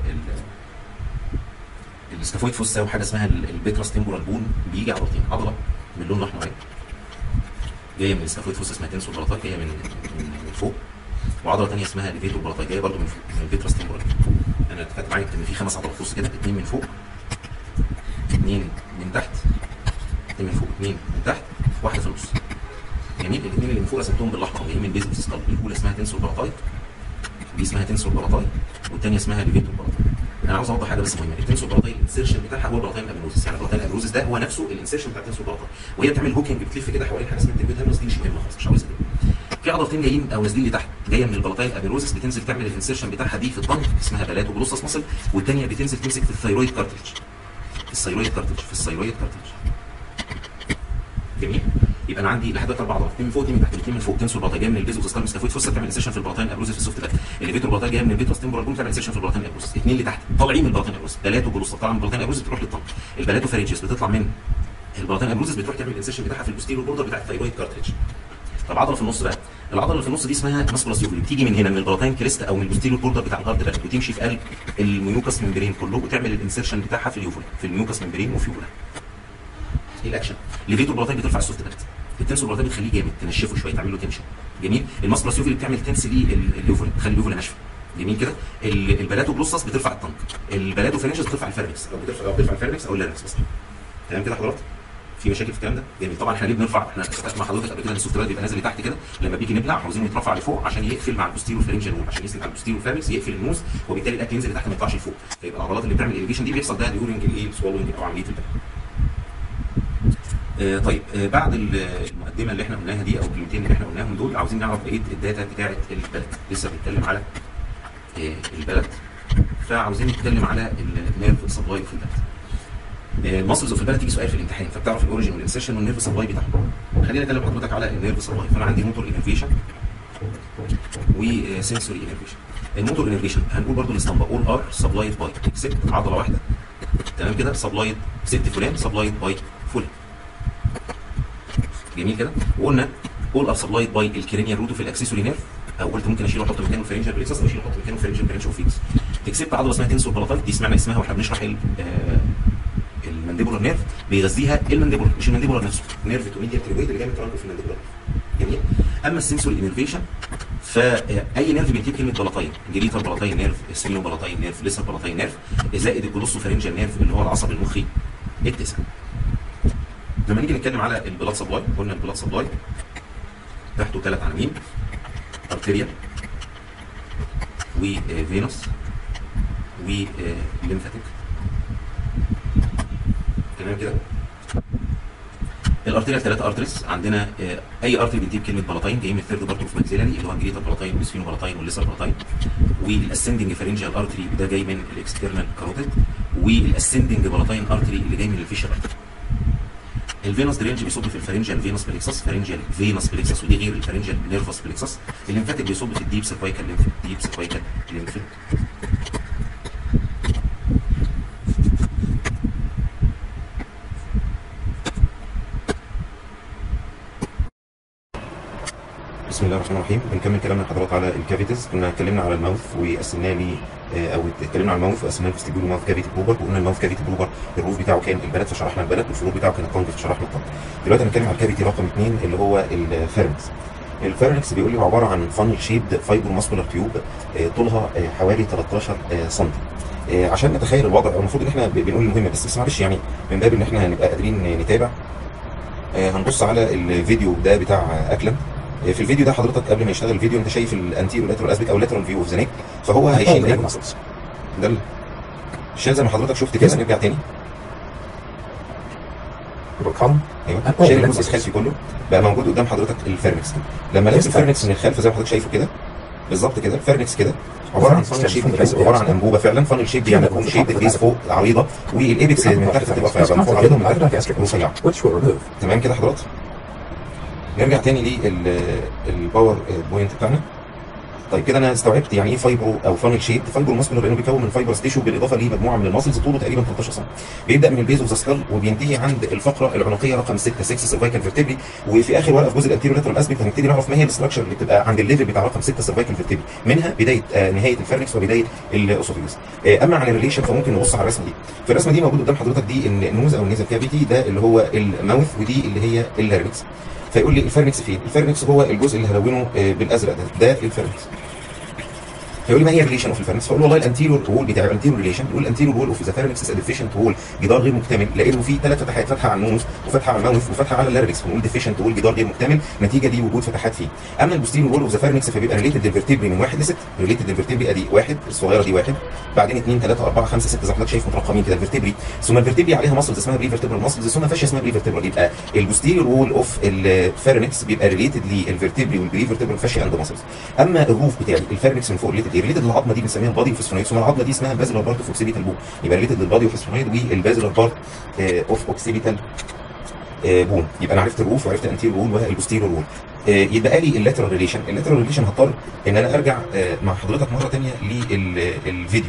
ال السكافويد فوسا وحاجه اسمها البيتراس تيمبورال بون بيجي عضلتين عضله من اللون الاحمر اهي جايه من السكافويد فوسا اسمها تنسور بلاطات جايه من من فوق وعضله ثانيه اسمها ليفيتور بلاطات جايه برده من فوق من البيتراس تيمبورال انا اتفقت معاك ان في خمس عضلات فوس كده اثنين من فوق اثنين من تحت اثنين من فوق اثنين من تحت واحده في النص جميل الاثنين اللي من فوق رسمتهم بالاحمر جايين من بيز سكال الاولى اسمها تنسور بلاتاي دي اسمها تنسور بلاتاي والثانيه اسمها ليفيتور بلاتاي انا عاوز اوضح حاجه بس مهمه التنسور بلاتاي الانسيرشن بتاعها هو البلاتاي ابنوزس يعني البلاتاي ابنوزس ده هو نفسه الانسيرشن بتاع التنسور بلاتاي وهي بتعمل هوكينج بتلف كده حوالين حاجه اسمها التربيت دي مش مهمه خالص مش عاوزها في عضلتين جايين او نازلين لتحت جايه من البلاتاي الابيروزس بتنزل تعمل الانسيرشن بتاعها دي في الطنج اسمها بلاتو بلوسس ماسل والثانيه بتنزل تمسك في الثيرويد كارتلج في الثيرويد كارتلج في الثيرويد كارتلج جميل يبقى انا عندي لحد دلوقتي اربع عضلات اثنين من فوق اثنين من تحت الاثنين من فوق تنسور بلاتاي جايه من البيزو وتسكال مسكافويد فوسا بتعمل انسيرشن في البلاتاين ابروزس في السوفت باك الليفيتور بلاتاي جايه من الفيتروس تمبورال بوم بتعمل انسيرشن في البلاتين ابروزس اثنين لتحت طالعين من البلاتين ابروزس بلاتو بلوسس طالعه من البلاتين ابروزس بتروح للطنج البلاتو فارنجيس بتطلع من البلاتين ابروزس بتروح تعمل الانسيرشن بتاعها في البوستيريور بوردر بتاع الثيرويد كارتريج طب عضله في النص بقى العضله اللي في النص دي اسمها ماسكولاس يوفلي بتيجي من هنا من البلاتين كريست او من البوستيريور بوردر بتاع الهارد بقى وتمشي في قلب الميوكس ممبرين كله وتعمل الانسيرشن بتاعها في اليوفولا في الميوكس ممبرين وفيولا ايه الاكشن ليفيتور بلاتين بترفع السوفت باك التنسور بلاتين بتخليه جامد تنشفه شويه تعمل له تنشن جميل الماسكولاس يوفلي بتعمل تنس ليه اليوفولا تخلي اليوفولا ناشفه جميل كده البلاتو بلوسس بترفع الطنك البلاتو فينيشز بترفع الفيرنكس او بترفع او بترفع الفيرنكس او اللارنكس بس تمام كده حضرتك في مشاكل في الكلام ده جميل طبعا احنا ليه بنرفع احنا اتفقنا مع حضرتك قبل كده ان السوفت وير بيبقى نازل لتحت كده لما بيجي نبلع عاوزينه يترفع لفوق عشان يقفل مع البوستيريور فارنجيال وول عشان يسند على البوستيريور فارنكس يقفل النوز وبالتالي الاكل ينزل لتحت ما يطلعش لفوق فيبقى العضلات اللي بتعمل الاليفيشن دي بيحصل ده ديورنج الايه سوالوينج او عمليه البلع آه طيب آه بعد المقدمه اللي احنا قلناها دي او الكلمتين اللي احنا قلناهم دول عاوزين نعرف بقيه الداتا بتاعه البلد لسه بنتكلم على آه البلد فعاوزين نتكلم على النيرف سبلاي في البلد الماسلز اوف البلد تيجي سؤال في الامتحان فبتعرف الاوريجن والانسيرشن والنيرف سبلاي بتاعهم خلينا اكلم حضرتك على النيرف سبلاي فانا عندي موتور انرفيشن وسنسوري انرفيشن الموتور انرفيشن هنقول برضو الاسطمبه اول ار سبلايد باي اكسبت عضله واحده تمام كده سبلايد ست فلان سبلايد باي فلان جميل كده وقلنا اول ار سبلايد باي الكرينيال روتو في الاكسسوري نيرف او قلت ممكن اشيل واحط مكانه فرنجر بريكسس او اشيل واحط مكانه فرنجر برينش اوف فيكس اكسبت عضله اسمها تنسور بلاتال دي سمعنا اسمها واحنا بنشرح المانديبولار نيرف بيغذيها المانديبولار مش المانديبولار نفسه نيرف توميديا تريويد اللي جاي من ترانكو في المانديبولار جميل اما السنسوري انرفيشن فاي نيرف بينتهي كلمه بلاطين جريتر بلاطين نيرف سمينو بلاطين نيرف لسه بلاطين نيرف زائد الجلوسو فارنجال نيرف اللي هو العصب المخي التسع لما نيجي نتكلم على البلاد سبلاي قلنا البلاد سبلاي تحته ثلاث عناوين ارتيريال وفينوس وليمفاتيك تمام كده الارتيريال ثلاثة ارتريس عندنا اي ارتري بيديك كلمه بلاطين جاي من الثيرد بارت اوف ماكسيلاري اللي هو الجريتر بلاطين والسفينو بلاطين والليسر بلاطين والاسندنج فارنجال ارتري وده جاي من الاكسترنال كاروتيد والاسندنج بلاطين ارتري اللي جاي من الفيشر ارتري الفينوس درينج بيصب في الفارنجال فينوس بليكسس فارنجال فينوس بليكسس ودي غير الفارنجال نيرفوس بليكسس الليمفاتيك بيصب في الديب سيرفايكال ليمف ديب سيرفايكال ليمف بسم الله الرحمن الرحيم بنكمل كلامنا حضرتك على الكافيتيز كنا اتكلمنا على الماوث وقسمناه ل او اتكلمنا على الماوث وقسمناه لفستيبولو ماوث كافيتي بروبر وقلنا الماوث كافيتي بروبر الروف بتاعه كان البلد فشرحنا البلد والفلور بتاعه كان الطنج فشرحنا الطنج دلوقتي هنتكلم على الكافيتي رقم اثنين اللي هو الفيرنكس الفيرنكس بيقول لي عباره عن فانل شيبد فايبر ماسكولار تيوب طولها حوالي 13 سم عشان نتخيل الوضع المفروض ان احنا بنقول المهم بس بس معلش يعني من باب ان احنا هنبقى قادرين نتابع هنبص على الفيديو ده بتاع اكلم في الفيديو ده حضرتك قبل ما يشتغل الفيديو انت شايف الانتيرو لاترال اسبيك او لاترال فيو اوف ذا نيك فهو هيشيل ده الشال زي ما حضرتك شفت كده نرجع تاني ايوه شايل الجزء الخلفي كله بقى موجود قدام حضرتك الفيرنكس لما لابس الفيرنكس من الخلف زي ما حضرتك شايفه كده بالظبط كده الفيرنكس كده عباره عن فانل شيب عباره عن انبوبه فعلا فانل شيب يعني كون شيب البيس فوق عريضه والايبكس من تحت تبقى فعلا فوق عريضه من تحت رفيعه تمام كده حضرتك نرجع تاني للباور بوينت بتاعنا طيب كده انا استوعبت يعني ايه فايبرو او فانل شيب فايبرو ماسكولار لانه بيكون من فايبرس تيشو بالاضافه لمجموعه من الماسلز طوله تقريبا 13 سم بيبدا من البيز اوف ذا سكال وبينتهي عند الفقره العنقيه رقم 6 6 سيرفايكال فيرتبري وفي اخر ورقه في جزء الانتيريور لاترال اسبيكت هنبتدي نعرف ما هي الاستراكشر اللي بتبقى عند الليفل بتاع رقم 6 سيرفايكال فيرتبري منها بدايه آه نهايه الفرنكس وبدايه الاسوفيجس آه اما عن الريليشن فممكن نبص على الرسمه دي في الرسمه دي موجود قدام حضرتك دي النوز او النيزل كافيتي ده اللي هو الماوث ودي اللي هي اللارنكس فيقول لي الفرنكس فين؟ الفرنكس هو الجزء اللي هلونه بالازرق ده ده الفرنكس فيقول لي ما هي الريليشن اوف الفارنكس فاقول له والله الانتيريور وول بتاعي الانتيريور ريليشن بيقول الانتيريور وول اوف ذا فارنكس از ديفيشنت وول جدار غير مكتمل لانه في ثلاث فتحات فتحه على النوز وفتحه على الماوث وفتحه على اللارنكس فنقول ديفيشنت وول جدار غير مكتمل نتيجه دي وجود فتحات فيه اما البوستيريور وول اوف ذا فارنكس فبيبقى ريليتد للفرتبري من واحد لست ريليتد للفرتبري ادي واحد الصغيره دي واحد بعدين اثنين ثلاثه اربعه خمسه سته زي ما حضرتك شايف مترقمين كده الفرتبري ثم الفرتبري عليها ماسلز اسمها بري فيرتبرال ماسلز ثم فاشيه اسمها بري فيرتبرال يبقى البوستيريور وول اوف الفارنكس بيبقى ريليتد للفرتبري والبري فيرتبرال فاشيه اند ماسلز اما الروف بتاعي الفارنكس من فوق ريليتد ايه ريليتد للعظمه دي بنسميها البادي اوف ثم العظمه دي اسمها البازلر بارت اوف اوكسيبيتال بون يبقى ريليتد للبادي اوف والبازلر بارت اوف اوكسيبيتال بون يبقى انا عرفت الروف وعرفت الانتيريور وول والبوستيريور وول يبقى لي اللاترال ريليشن اللاترال ريليشن هضطر ان انا ارجع آه، مع حضرتك مره ثانيه للفيديو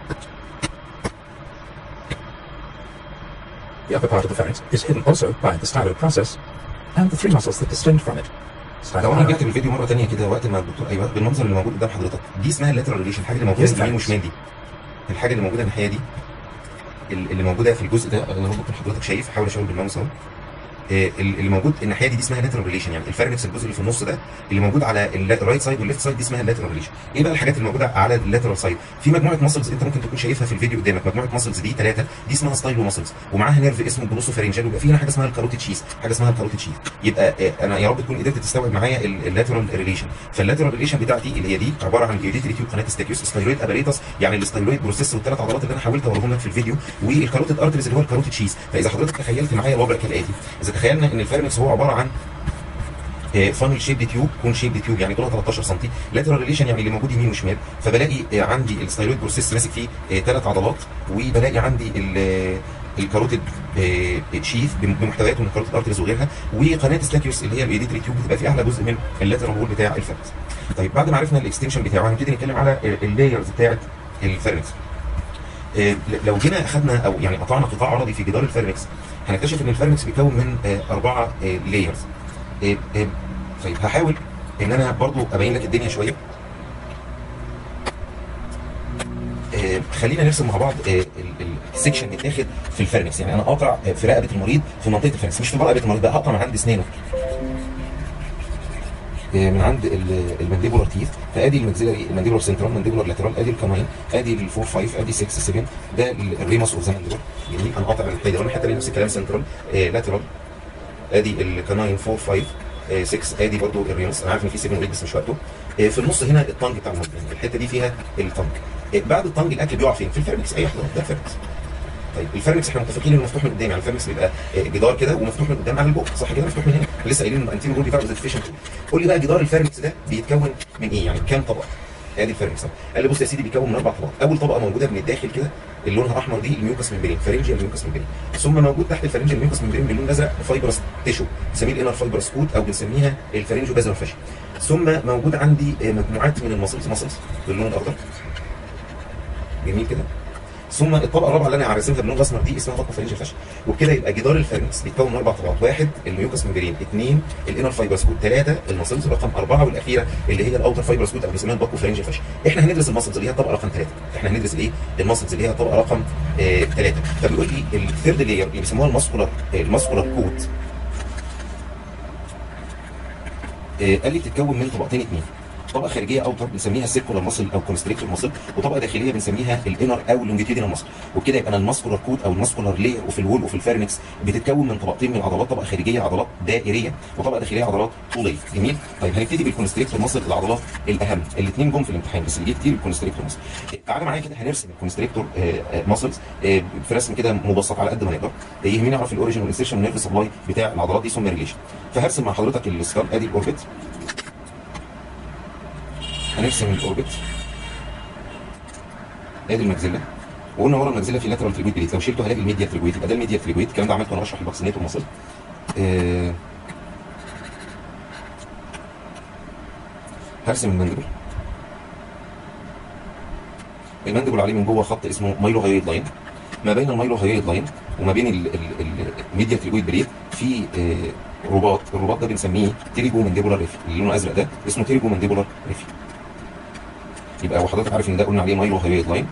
The upper part of the pharynx is hidden also by the stylo process and the three muscles that distend from it. لو انا رجعت بالفيديو مره ثانيه كده وقت ما الدكتور ايوه بالمنظر اللي موجود قدام حضرتك دي اسمها اللاترال ريليشن الحاجه اللي موجوده Yes, يمين thanks. وشمال دي الحاجه اللي موجوده الناحيه دي ال- اللي موجوده في الجزء ده انا ممكن حضرتك شايف حاول اشاور بالماوس اهو آه، ال- اللي موجود الناحيه دي دي اسمها لاترال ريليشن يعني الفارنكس الجزء اللي في النص ده اللي موجود على الرايت سايد والليفت سايد دي اسمها اللاترال ريليشن ايه بقى الحاجات اللي موجوده على اللاترال سايد في مجموعه ماسلز انت ممكن تكون شايفها في الفيديو قدامك مجموعه ماسلز دي ثلاثه دي اسمها ستايلو ماسلز ومعاها نيرف اسمه جلوسو فارنجال ويبقى في هنا حاجه اسمها الكاروتيد شيز حاجه اسمها الكاروتيد شيز يبقى آه، انا يا رب تكون قدرت تستوعب معايا اللاترال ريليشن فاللاترال ريليشن بتاعتي اللي هي دي عباره عن جيوديتري تيوب قناه ستاكيوس ستايلويد اباريتس يعني الستايلويد بروسيس والثلاث عضلات اللي انا حاولت اوريهم لك في الفيديو والكاروتيد ارتريز اللي هو الكاروتيد شيز فاذا حضرتك تخيلت معايا الوضع كالاتي اذا تخيلنا ان الفارنكس هو عباره عن فانل شيب تيوب كون شيب تيوب يعني طولها 13 سم لاترال ريليشن يعني اللي موجود يمين وشمال فبلاقي آه، عندي الستايلويد بروسيس ماسك فيه ثلاث عضلات وبلاقي عندي ال- الكاروتيد آه، شيف بمحتوياته من الكاروتيد ارتريز وغيرها وقناه ستاكيوس اللي هي الايديتري تيوب بتبقى في اعلى جزء من اللاترال وول بتاع الفارنكس طيب بعد ما عرفنا الاكستنشن بتاعه هنبتدي نتكلم على اللايرز بتاعه الفارنكس آه، لو جينا اخذنا او يعني قطعنا قطاع عرضي في جدار الفارنكس هنكتشف ان الفارنكس بيتكون من آه، اربعه لايرز طيب هحاول ان انا برضو ابين لك الدنيا شويه آه، خلينا نرسم مع بعض آه، ال- ال- السكشن متاخد في الفارنكس يعني انا قاطع آه، في رقبه المريض في منطقه الفارنكس مش في رقبه المريض بقى هقطع من عند اسنانه آه، من عند ال- المانديبولار تيث فادي الماكسيلاري المانديبولار سنترال مانديبولار لاترال ادي الكامين ادي الفور فايف ادي 6 7 ده ال- الريموس اوف ذا مانديبول جميل انا قاطع الحته دي والحته دي نفس الكلام سنترال آه لاترال ادي الكاناين 4 5 آه 6 ادي برضو الريموس انا عارف ان في 7 وريد بس مش وقته آه في النص هنا الطنج بتاع المريض يعني الحته دي فيها الطنج آه بعد الطنج الاكل بيقع فين؟ في الفرنكس اي حضرتك ده الفرنكس طيب الفرنكس احنا متفقين انه مفتوح من قدام يعني الفرنكس بيبقى آه، جدار كده ومفتوح من قدام على البوق صح كده مفتوح من هنا لسه قايلين انه انتيريور بتاعه ديفيشنت قول لي بقى جدار الفرنكس ده بيتكون من ايه يعني كام طبقه ادي الفرنكس أهو. قال لي بص يا سيدي بيتكون من اربع طبقات اول طبقه موجوده من الداخل كده اللي لونها احمر دي الميوكس ممبرين فرنجيال ميوكس ممبرين ثم موجود تحت الفرنجيال ميوكس ممبرين باللون الازرق فايبرس تيشو بنسميه الانر فايبرس كوت او بنسميها الفرنجو بازل فاشي ثم موجود عندي آه، مجموعات من المسلز مسلز باللون الاخضر جميل كده ثم الطبقه الرابعه اللي انا هرسمها باللون الاسمر دي اسمها بطن فرنج فاشل وبكده يبقى جدار الفرنكس بيتكون من اربع طبقات واحد الميوكس ممبرين اثنين الانر فايبرس كود ثلاثه المسلز رقم اربعه والاخيره اللي هي الاوتر فايبرس كود او بنسميها الباكو فرنج فاشل احنا هندرس المسلز اللي هي الطبقه رقم ثلاثه احنا هندرس الايه المسلز اللي هي الطبقه رقم ثلاثه فبيقول لي الثيرد لاير اللي بيسموها الماسكولار الماسكولار كود آه، قال لي بتتكون من طبقتين اثنين طبقه خارجيه اوتر بنسميها السيركولار ماسل او كونستريكتور ماسل وطبقه داخليه بنسميها الانر او لونجيتيودينال ماسل وبكده يبقى انا الماسكولار كود او الماسكولار لير وفي الوول وفي الفارنكس بتتكون من طبقتين من العضلات طبقه خارجيه عضلات دائريه وطبقه داخليه عضلات طوليه جميل طيب هنبتدي بالكونستريكتور ماسل العضلات الاهم الاثنين جم في الامتحان بس اللي جه كتير الكونستريكتور ماسل تعالى معايا كده هنرسم الكونستريكتور ماسلز في رسم كده مبسط على قد ما نقدر آه، يهمني اعرف الاوريجن والانسيرشن والنيرف سبلاي بتاع العضلات دي ثم ريليشن فهرسم مع حضرتك السكال ادي الاوربت هنرسم الاوربت ادي المجزله وقلنا ورا المجزله في لاترال تريبويد بليت لو شلته هلاقي الميديا تريبويد يبقى ده الميديا تريبويد الكلام ده عملته وانا بشرح الباكسينيتور مصل آه هرسم المندبل المندبل عليه من جوه خط اسمه مايلو هايويد لاين ما بين المايلو هايويد لاين وما بين ال- ال- ال- الميديا تريبويد بليت في آه رباط الرباط ده بنسميه تيريجو مانديبولار ريفي اللي لونه ازرق ده اسمه تيريجو مانديبولار ريفي يبقى وحضرتك عارف ان ده قلنا عليه مايلو هايويد لاين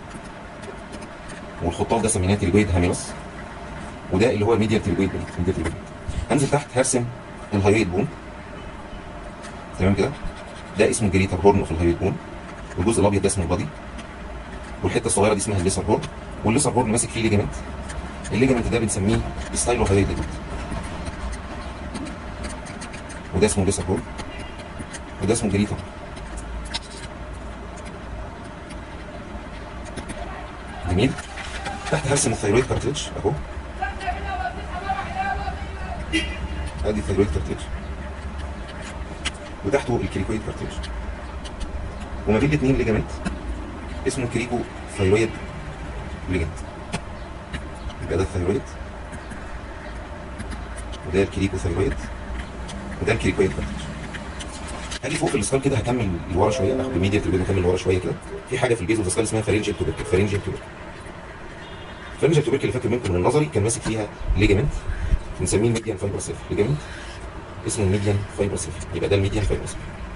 والخطاف ده سميناه تريجويد هاميلس وده اللي هو ميديا تريجويد بليت ميديا تريجويد هنزل تحت هرسم الهايويد بون تمام كده ده اسمه جريتر هورن في الهايويد بون والجزء الابيض ده اسمه البادي والحته الصغيره دي اسمها الليسر هورن والليسر هورن ماسك فيه ليجمنت الليجمنت ده بنسميه ستايلو هايد ليجمنت وده اسمه ليسر هورن وده اسمه جريتر جميل تحت هرسم الثيرويد كارتليج اهو ادي الثيرويد كارتليج وتحته الكريكويد كارتليج وما بين الاثنين ليجامنت اسمه كريكو ثيرويد ليجامنت يبقى ده الثيرويد وده الكريكو ثيرويد وده الكريكويد كارتليج هاجي فوق في الاسكال كده هكمل لورا شويه اخد الميديا تربيد هكمل لورا شويه كده في حاجه في البيز والاسكال اسمها فارنجيال توبيركل فارنجيال توبيركل فارنجيال توبيركل اللي فاكر منكم من النظري كان ماسك فيها ليجامنت بنسميه الميديان فايبرسيف ليجامنت اسمه الميديان فايبرسيف يبقى ده الميديان فايبرسيف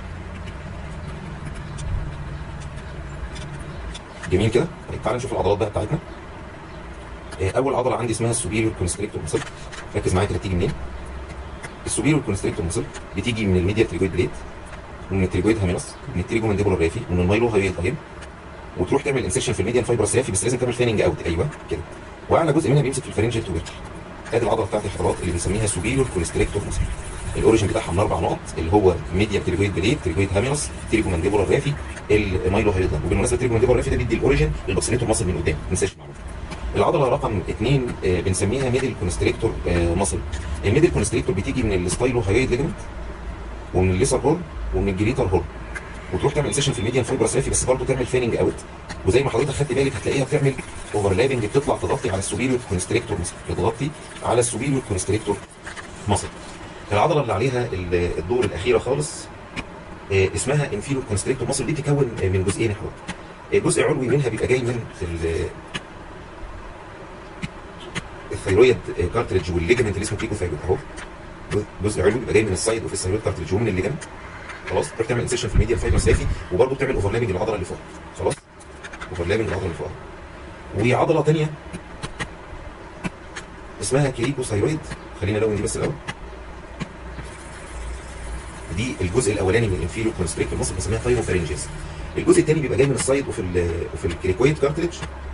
جميل كده طيب تعالى نشوف العضلات بقى بتاعتنا آه، اول عضله عندي اسمها السوبيريور كونستريكتور مسل ركز معايا كده بتيجي منين السوبيريور كونستريكتور مسل بتيجي من الميديا تريجويد بليد ومن التريجويد هامينس من التريجو مانديبولار رافي ومن المايلو هايويد هايم وتروح تعمل انسيشن في الميديان فايبرس رافي بس لازم تعمل فيننج اوت ايوه كده واعلى جزء منها بيمسك في الفرنجيال توبيركل ادي العضله بتاعت الحضرات اللي بنسميها سوبيريور كونستريكتور مسل الاوريجن بتاعها من اربع نقط اللي هو ميديا تريجويد بليد تريجويد هامينس تريجو مانديبولار رافي المايلو هايويد هايم وبالمناسبه التريجو مانديبولار رافي ده بيدي الاوريجن للبوكسينيتور ماسل من قدام ما تنساش المعلومه العضله رقم اثنين آه، بنسميها ميدل كونستريكتور ماسل الميدل كونستريكتور بتيجي من الستايلو هايويد ليجمنت ومن الليسر هورن ومن الجريتر هورن وتروح تعمل انسيشن في الميديان فايبرس رافي بس برضه تعمل فيننج اوت وزي ما حضرتك خدت بالك هتلاقيها بتعمل اوفرلابنج بتطلع تغطي على السوبيريور كونستريكتور ماسل بتغطي على السوبيريور كونستريكتور ماسل العضله اللي عليها ال- الدور الاخيره خالص آه، اسمها انفيرور كونستريكتور ماسل دي بتتكون آه، من جزئين يا حضرتك الجزء العلوي منها بيبقى جاي من ال- الثيرويد كارتريج والليجمنت اللي اسمه كيكو ثيرويد اهو جزء علوي بيبقى جاي من السايد وفي الثيرويد كارتريج ومن الليجمنت خلاص تروح تعمل انسيشن في الميديا فايبر سافي وبرضه بتعمل اوفرلابنج للعضله اللي فوق خلاص اوفرلابنج للعضله اللي فوق وعضله ثانيه اسمها كيريكو ثيرويد خلينا نلون دي بس الاول دي الجزء الاولاني من الانفيريور كونستريكتور مصر بنسميها ثايروفارنجيز الجزء الثاني بيبقى جاي من السايد وفي ال وفي الكريكويد كارتريج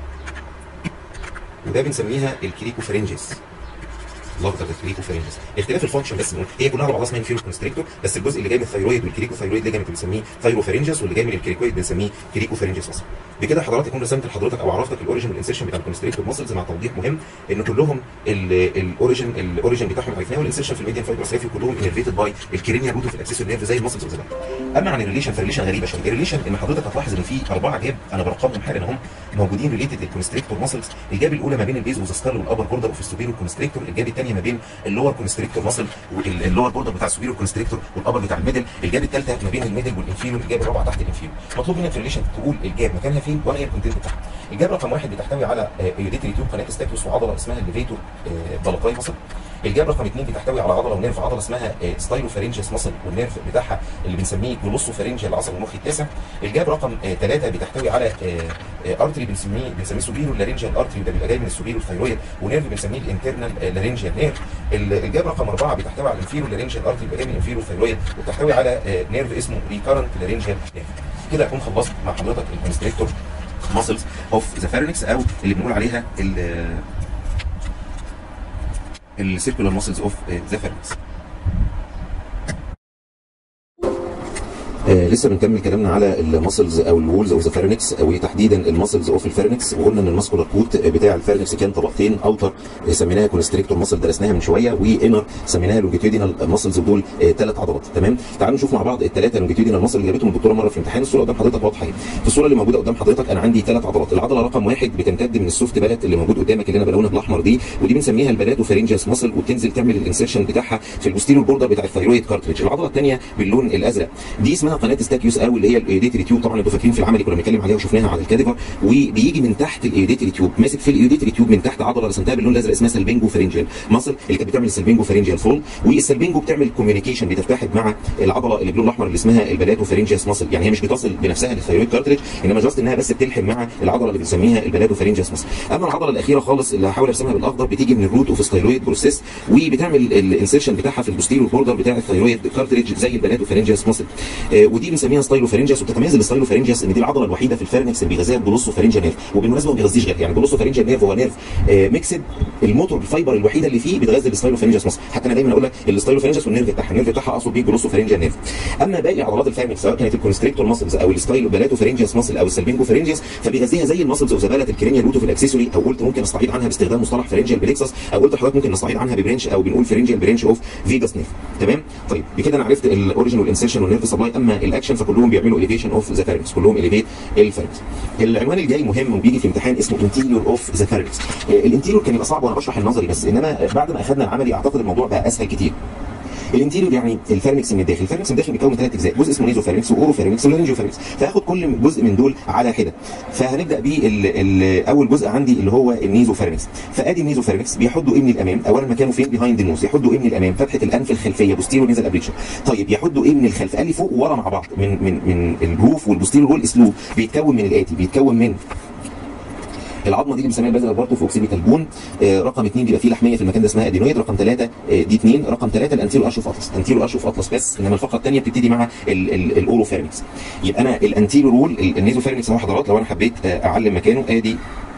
وده بنسميها الكريكوفارنجيز لفظه الكريكوفارنجيز اختلاف الفانكشن بس بنقول هي كلها على بعضها اسمها انفيريور كونستريكتور بس الجزء اللي جاي من الثيرويد والكريكوثيرويد ليجامنت بنسميه ثايروفارنجيز واللي جاي من الكريكويد بنسميه كريكوفارنجيز مصر بكده حضرتك اكون رسمت لحضرتك او عرفتك الاوريجن والانسيرشن بتاع الكونستريكتور ماسلز مع توضيح مهم ان كلهم الاوريجن الاوريجن بتاعهم عرفناه والانسيرشن في الميديان فايبرس رافي كلهم انرفيتد باي الكرينيا روت في الاكسسور نيرف زي الماسلز والزبائن اما عن الريليشن فالريليشن غريبه شويه الريليشن ان حضرتك هتلاحظ ان في اربعه جاب انا برقمهم حالا هم موجودين ريليتد للكونستريكتور ماسلز الجاب الاولى ما بين البيز والسكال والابر بوردر وفي السوبيريور كونستريكتور الجاب الثانيه ما بين اللور كونستريكتور ماسل واللور بوردر بتاع السوبيريور كونستريكتور والابر بتاع الميدل الجاب الثالثه ما بين الميدل والانفيريور الجاب الرابعه تحت الانفيريور مطلوب منك في الريليشن تقول الجاب مكانها فين وانا ايه الكونتنت بتاعها الجاب رقم واحد بتحتوي على ايوديتري تيوب قناه ستاتوس وعضله اسمها الليفيتور بلقاي ماسل الجاب رقم اثنين بتحتوي على عضله ونيرف عضله اسمها ستايلو فارنجيس ماسل والنيرف بتاعها اللي بنسميه جلوسو فارنجيال العصب المخي التاسع الجاب رقم ثلاثه بتحتوي على ارتري بنسميه بنسميه سوبيرو لارنجيال ارتري وده بيبقى جاي من السوبيرو ثايرويد ونيرف بنسميه الانترنال لارنجيال نيرف الجاب رقم اربعه بتحتوي على الانفيرو لارنجيال ارتري بيبقى جاي من الانفيرو ثايرويد وبتحتوي على نيرف اسمه ريكارنت لارنجيال نيرف كده اكون خلصت مع حضرتك الكونستريكتور ماسلز اوف ذا فارنكس او اللي بنقول عليها السيركولار ماسلز اوف ذا فارنكس آه لسه بنكمل كلامنا على الماسلز او الوولز اوف ذا فارنكس او تحديدا الماسلز اوف الفارنكس وقلنا ان الماسكولار كوت بتاع الفارنكس كان طبقتين اوتر سميناها كونستريكتور ماسل درسناها من شويه وانر سميناها لونجيتيودينال ماسلز ودول ثلاث عضلات تمام تعالوا نشوف مع بعض الثلاثه لونجيتيودينال ماسل اللي جابتهم الدكتوره مره في امتحان الصوره قدام حضرتك واضحه اهي في الصوره اللي موجوده قدام حضرتك انا عندي ثلاث عضلات العضله رقم واحد بتمتد من السوفت بلات اللي موجود قدامك اللي انا بلونها بالاحمر دي ودي بنسميها البلاتو فارنجياس ماسل وبتنزل تعمل الانسيرشن بتاعها في البوستيريور بوردر بتاع الثايرويد كارتريج العضله الثانيه باللون الازرق دي اسمها قناه ستاكيوس او اللي هي الايوديتري تيوب طبعا انتوا فاكرين في العملي كنا بنتكلم عليها وشفناها على الكاديفر وبيجي من تحت الايوديتري تيوب ماسك في الايوديتري تيوب من تحت عضله رسمتها باللون الازرق اسمها سلبينجو فارنجيال ماسل اللي كانت بتعمل السلبينجو فارنجيال فول والسلبينجو بتعمل كوميونيكيشن بتتحد مع العضله اللي باللون الاحمر اللي اسمها البلاتو فارنجياس ماسل يعني هي مش بتصل بنفسها للثايرويد كارتريج انما جاست انها بس بتلحم مع العضله اللي بنسميها البلاتو فارنجياس ماسل اما العضله الاخيره خالص اللي هحاول ارسمها بالاخضر بتيجي من الروت اوف ستايرويد بروسيس وبتعمل الانسيرشن بتاعها في البوستيريور بوردر بتاع الثايرويد كارتريج زي البلاتو فارنجياس ماسل ودي بنسميها ستايلوفارنجياس وبتتميز الستايلوفارنجياس ان دي العضله الوحيده في الفارنكس اللي بيغذيها الجلوسوفارنجيا نيرف وبالمناسبه ما بيغذيش غير يعني الجلوسوفارنجيا نيرف هو نيرف آه، ميكسد الموتور الفايبر الوحيده اللي فيه بتغذي الستايلوفارنجياس مصر حتى انا دايما اقول لك الستايلوفارنجياس والنيرف بتاعها النيرف بتاعها اقصد بيه الجلوسوفارنجيا نيرف اما باقي عضلات الفارنكس سواء كانت الكونستريكتور ماسلز او الستايلو بلاتوفارنجياس ماسل او السلبينجوفارنجياس فبيغذيها زي الماسلز اوف زباله الكرينيال روتو في الاكسسوري او قلت ممكن استعيد عنها باستخدام مصطلح فرنجيال بليكسس او قلت لحضرتك ممكن نستعيد عنها ببرانش او بنقول فرنجيال برانش اوف فيجاس نيرف تمام طيب بكده انا عرفت الاوريجن والانسيرشن والنيرف سبلاي اما الاكشن فكلهم بيعملوا اليفيشن اوف ذا فارنكس كلهم اليفيت الفارنكس العنوان الجاي مهم وبيجي في امتحان اسمه انتيريور اوف ذا فارنكس الانتيريور كان يبقى صعب وانا بشرح النظري بس انما بعد ما اخذنا العملي اعتقد الموضوع بقى اسهل كتير الانتيريور يعني الفارنكس من الداخل الفارنكس من الداخل بيتكون من ثلاث اجزاء جزء اسمه نيزو فارنكس واورو فارنكس ولارنجيو فارنكس فهاخد كل جزء من دول على حده فهنبدا باول جزء عندي اللي هو النيزو فارنكس فادي النيزو فارنكس بيحدوا ايه من الامام اولا مكانه فين بيهايند النوز يحدوا ايه من الامام فتحه الانف الخلفيه بوستيرو نيزل ابريتشر طيب يحدوا ايه من الخلف قال لي فوق وورا مع بعض من من من الجروف والبوستيرو والاسلوب بيتكون من الاتي بيتكون من العظمه دي اللي بنسميها البازل بارتو في اوكسيبيتال بون آه رقم اثنين بيبقى فيه لحميه في المكان ده اسمها ادينويد رقم ثلاثه آه دي اثنين رقم ثلاثه الانتيرو ارشوف اطلس انتيرو ارشوف اطلس بس انما الفقره الثانيه بتبتدي مع الاورو فارنكس يبقى انا الانتيرو رول النيزو فارنكس اهو حضرات لو انا حبيت آه اعلم مكانه ادي